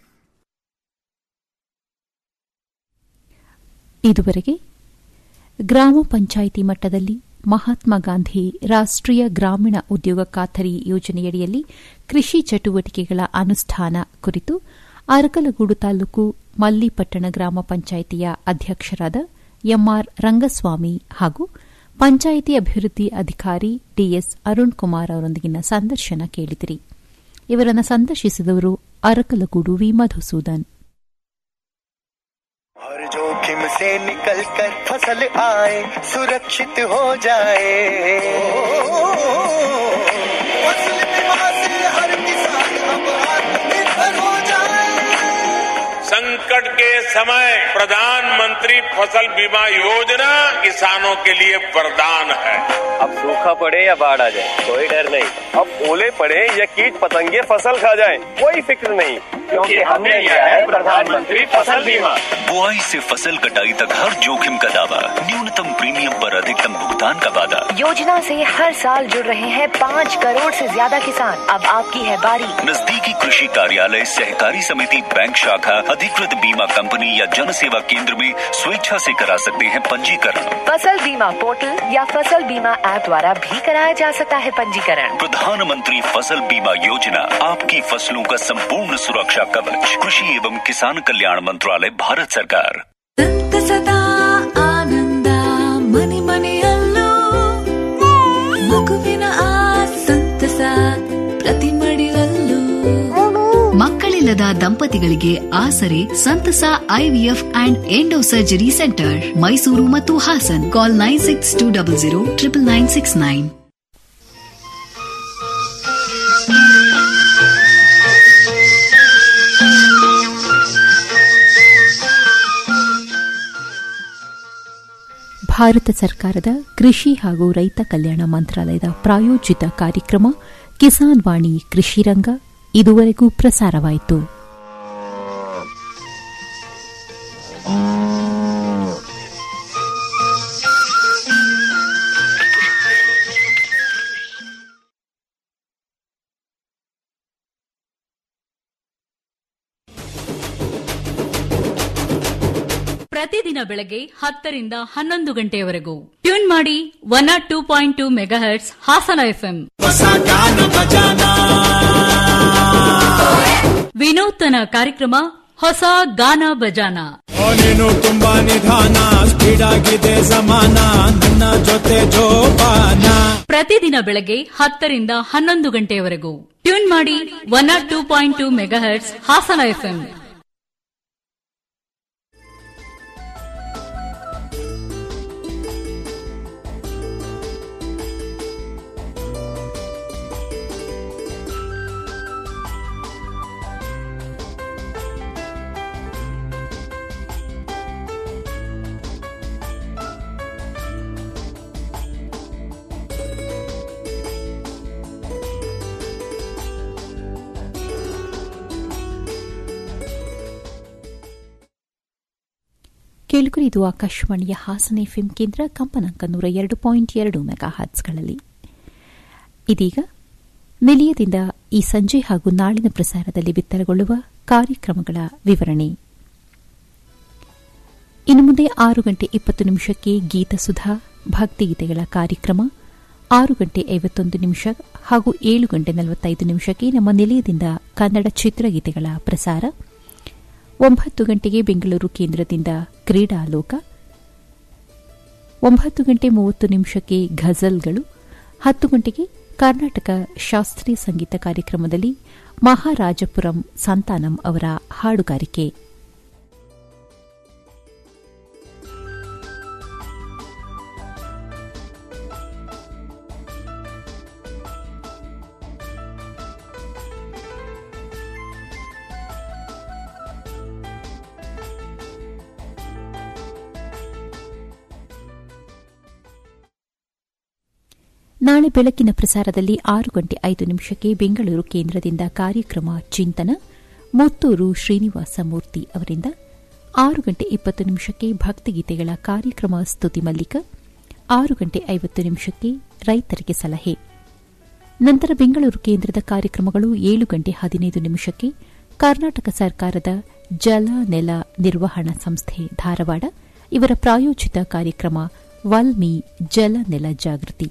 ಇದುವರೆಗೆ ಗ್ರಾಮ ಪಂಚಾಯಿತಿ ಮಟ್ಟದಲ್ಲಿ ಮಹಾತ್ಮ ಗಾಂಧಿ ರಾಷ್ಟ್ರೀಯ ಗ್ರಾಮೀಣ ಉದ್ಯೋಗ ಖಾತರಿ ಯೋಜನೆಯಡಿಯಲ್ಲಿ ಕೃಷಿ ಚಟುವಟಿಕೆಗಳ ಅನುಷ್ಠಾನ ಕುರಿತು ಅರಕಲಗೂಡು ತಾಲೂಕು ಮಲ್ಲಿಪಟ್ಟಣ ಗ್ರಾಮ ಪಂಚಾಯಿತಿಯ ಅಧ್ಯಕ್ಷರಾದ ಎಂಆರ್ ರಂಗಸ್ವಾಮಿ ಹಾಗೂ ಪಂಚಾಯಿತಿ ಅಭಿವೃದ್ಧಿ ಅಧಿಕಾರಿ ಡಿಎಸ್ ಅರುಣ್ ಕುಮಾರ್ ಅವರೊಂದಿಗಿನ ಸಂದರ್ಶನ ಕೇಳಿದಿರಿ ಇವರನ್ನು ಸಂದರ್ಶಿಸಿದವರು ಅರಕಲಗೂಡು ವಿ ಮಧುಸೂದನ್ हर जोखिम से निकल कर फसल आए सुरक्षित हो जाए फसल बीमा से हर किसान अब आत्मनिर्भर हो जाए संकट के समय प्रधानमंत्री फसल बीमा योजना किसानों के लिए वरदान है अब सूखा पड़े या बाढ़ आ जाए कोई डर नहीं अब ओले पड़े या कीट पतंगे फसल खा जाए कोई फिक्र नहीं क्योंकि हमने लिया है प्रधानमंत्री फसल बीमा बुआई से फसल कटाई तक हर जोखिम का दावा न्यूनतम प्रीमियम पर अधिकतम भुगतान का वादा योजना से हर साल जुड़ रहे हैं पाँच करोड़ से ज्यादा किसान अब आपकी है बारी नजदीकी कृषि कार्यालय सहकारी समिति बैंक शाखा अधिकृत बीमा कंपनी या जन सेवा केंद्र में स्वेच्छा से करा सकते हैं पंजीकरण फसल बीमा पोर्टल या फसल बीमा ऐप द्वारा भी कराया जा सकता है पंजीकरण प्रधानमंत्री फसल बीमा योजना आपकी फसलों का संपूर्ण सुरक्षा कवच कृषि एवं किसान कल्याण मंत्रालय भारत सरकार ಸದಾ ಆನಂದ ಮನೆ ಮನೆಯಲ್ಲೂ ಮಗುವಿನ ಆ ಸಂತಸ ಪ್ರತಿ ಮಡಿಲಲ್ಲೂ ಮಕ್ಕಳಿಲ್ಲದ ದಂಪತಿಗಳಿಗೆ ಆಸರೆ ಸಂತಸ IVF and endo surgery centre Mysuru ಮತ್ತು Hassan call nine six two double zero triple nine six nine Bharat ಸರ್ಕಾರದ ಕೃಷಿ ಹಾಗೂ ರೈತ ಕಲ್ಯಾಣ ಮಂತ್ರಾಲಯದ ಪ್ರಾಯೋಜಿತ ಕಾರ್ಯಕ್ರಮ ಕಿಸಾನ್ ವಾಣಿ ಕೃಷಿ ರಂಗ ಇದುವರೆಗೂ ಪ್ರಸಾರವಾಯಿತು ಪ್ರತಿದಿನ ಬೆಳಗ್ಗೆ ಹತ್ತರಿಂದ ಹನ್ನೊಂದು ಗಂಟೆಯವರೆಗೂ ಟ್ಯೂನ್ ಮಾಡಿ one naught two point two megahertz Hassan FM ವಿನೂತನ ಕಾರ್ಯಕ್ರಮ ಹೊಸ ಗಾನ ಬಜಾನ ನೀನು ತುಂಬಾ ನಿಧಾನ ಸ್ಪೀಡ್ ಆಗಿದೆ ಸಮಾನ ನನ್ನ ಜೊತೆ ಜೋಪಾನ ಪ್ರತಿದಿನ ಬೆಳಗ್ಗೆ ಹತ್ತರಿಂದ ಹನ್ನೊಂದು ಗಂಟೆಯವರೆಗೂ ಟ್ಯೂನ್ ಮಾಡಿ one naught two point two megahertz Hassan FM ಕೇಳುಗರು ಇದು ಆಕಾಶವಾಣಿಯ ಹಾಸನ ಎಫ್ಎಂ ಕೇಂದ್ರ ಕಂಪನಾಂಕ ನೂರ ಎರಡು ಪಾಯಿಂಟ್ ಎರಡು ಮೆಗಾ ಹರ್ಟ್ಸ್ಗಳಲ್ಲಿ ಇದೀಗ ನಿಲಯದಿಂದ ಈ ಸಂಜೆ ಹಾಗೂ ನಾಳಿನ ಪ್ರಸಾರದಲ್ಲಿ ಬಿತ್ತರಗೊಳ್ಳುವ ಕಾರ್ಯಕ್ರಮಗಳ ವಿವರಣೆ ಇನ್ನು ಮುಂದೆ ಆರು ಗಂಟೆ ಇಪ್ಪತ್ತು ನಿಮಿಷಕ್ಕೆ ಗೀತಸುಧಾ ಭಕ್ತಿಗೀತೆಗಳ ಕಾರ್ಯಕ್ರಮ ಆರು ಗಂಟೆ ಐವತ್ತೊಂದು ನಿಮಿಷ ಹಾಗೂ ಏಳು ಗಂಟೆ ನಲವತ್ತೈದು ನಿಮಿಷಕ್ಕೆ ನಮ್ಮ ನಿಲಯದಿಂದ ಕನ್ನಡ ಚಿತ್ರಗೀತೆಗಳ ಪ್ರಸಾರ ಒಂಬತ್ತು ಗಂಟೆಗೆ ಬೆಂಗಳೂರು ಕೇಂದ್ರದಿಂದ ಕ್ರೀಡಾಲೋಕ ಒಂಬತ್ತು ಗಂಟೆ ಮೂವತ್ತು ನಿಮಿಷಕ್ಕೆ ಘಜಲ್ಗಳು ಹತ್ತು ಗಂಟೆಗೆ ಕರ್ನಾಟಕ ಶಾಸ್ತ್ರೀಯ ಸಂಗೀತ ಕಾರ್ಯಕ್ರಮದಲ್ಲಿ ಮಹಾರಾಜಪುರಂ ಸಂತಾನಂ ಅವರ ಹಾಡುಗಾರಿಕೆ ನಾಳೆ ಬೆಳಕಿನ ಪ್ರಸಾರದಲ್ಲಿ ಆರು ಗಂಟೆ ಐದು ನಿಮಿಷಕ್ಕೆ ಬೆಂಗಳೂರು ಕೇಂದ್ರದಿಂದ ಕಾರ್ಯಕ್ರಮ ಚಿಂತನ ಮುತ್ತೂರು ಶ್ರೀನಿವಾಸ ಮೂರ್ತಿ ಅವರಿಂದ ಆರು ಗಂಟೆ ಇಪ್ಪತ್ತು ನಿಮಿಷಕ್ಕೆ ಭಕ್ತಿಗೀತೆಗಳ ಕಾರ್ಯಕ್ರಮ ಸ್ತುತಿ ಮಲ್ಲಿಕ ಆರು ಗಂಟೆ ಐವತ್ತು ನಿಮಿಷಕ್ಕೆ ರೈತರಿಗೆ ಸಲಹೆ ನಂತರ ಬೆಂಗಳೂರು ಕೇಂದ್ರದ ಕಾರ್ಯಕ್ರಮಗಳು ಏಳು ಗಂಟೆ ಹದಿನೈದು ನಿಮಿಷಕ್ಕೆ ಕರ್ನಾಟಕ ಸರ್ಕಾರದ ಜಲ ನೆಲ ನಿರ್ವಹಣಾ ಸಂಸ್ಥೆ ಧಾರವಾಡ ಇವರ ಪ್ರಾಯೋಜಿತ ಕಾರ್ಯಕ್ರಮ ವಲ್ಮಿ ಜಲ ನೆಲ ಜಾಗೃತಿ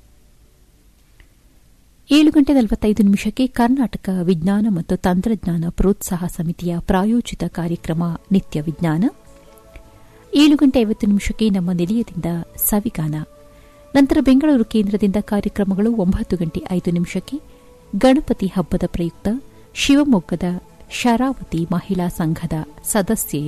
ಏಳು ಗಂಟೆ ನಲವತ್ತೈದು ನಿಮಿಷಕ್ಕೆ ಕರ್ನಾಟಕ ವಿಜ್ಞಾನ ಮತ್ತು ತಂತ್ರಜ್ಞಾನ ಪ್ರೋತ್ಸಾಹ ಸಮಿತಿಯ ಪ್ರಾಯೋಜಿತ ಕಾರ್ಯಕ್ರಮ ನಿತ್ಯ ವಿಜ್ಞಾನ ಏಳು ಗಂಟೆ ಐವತ್ತು ನಿಮಿಷಕ್ಕೆ ನಮ್ಮ ನಿಲಯದಿಂದ ಸವಿಗಾನ ನಂತರ ಬೆಂಗಳೂರು ಕೇಂದ್ರದಿಂದ ಕಾರ್ಯಕ್ರಮಗಳು ಒಂಬತ್ತು ಗಂಟೆ ಐದು ನಿಮಿಷಕ್ಕೆ ಗಣಪತಿ ಹಬ್ಬದ ಪ್ರಯುಕ್ತ ಶಿವಮೊಗ್ಗದ ಶರಾವತಿ ಮಹಿಳಾ ಸಂಘದ ಸದಸ್ಯೆ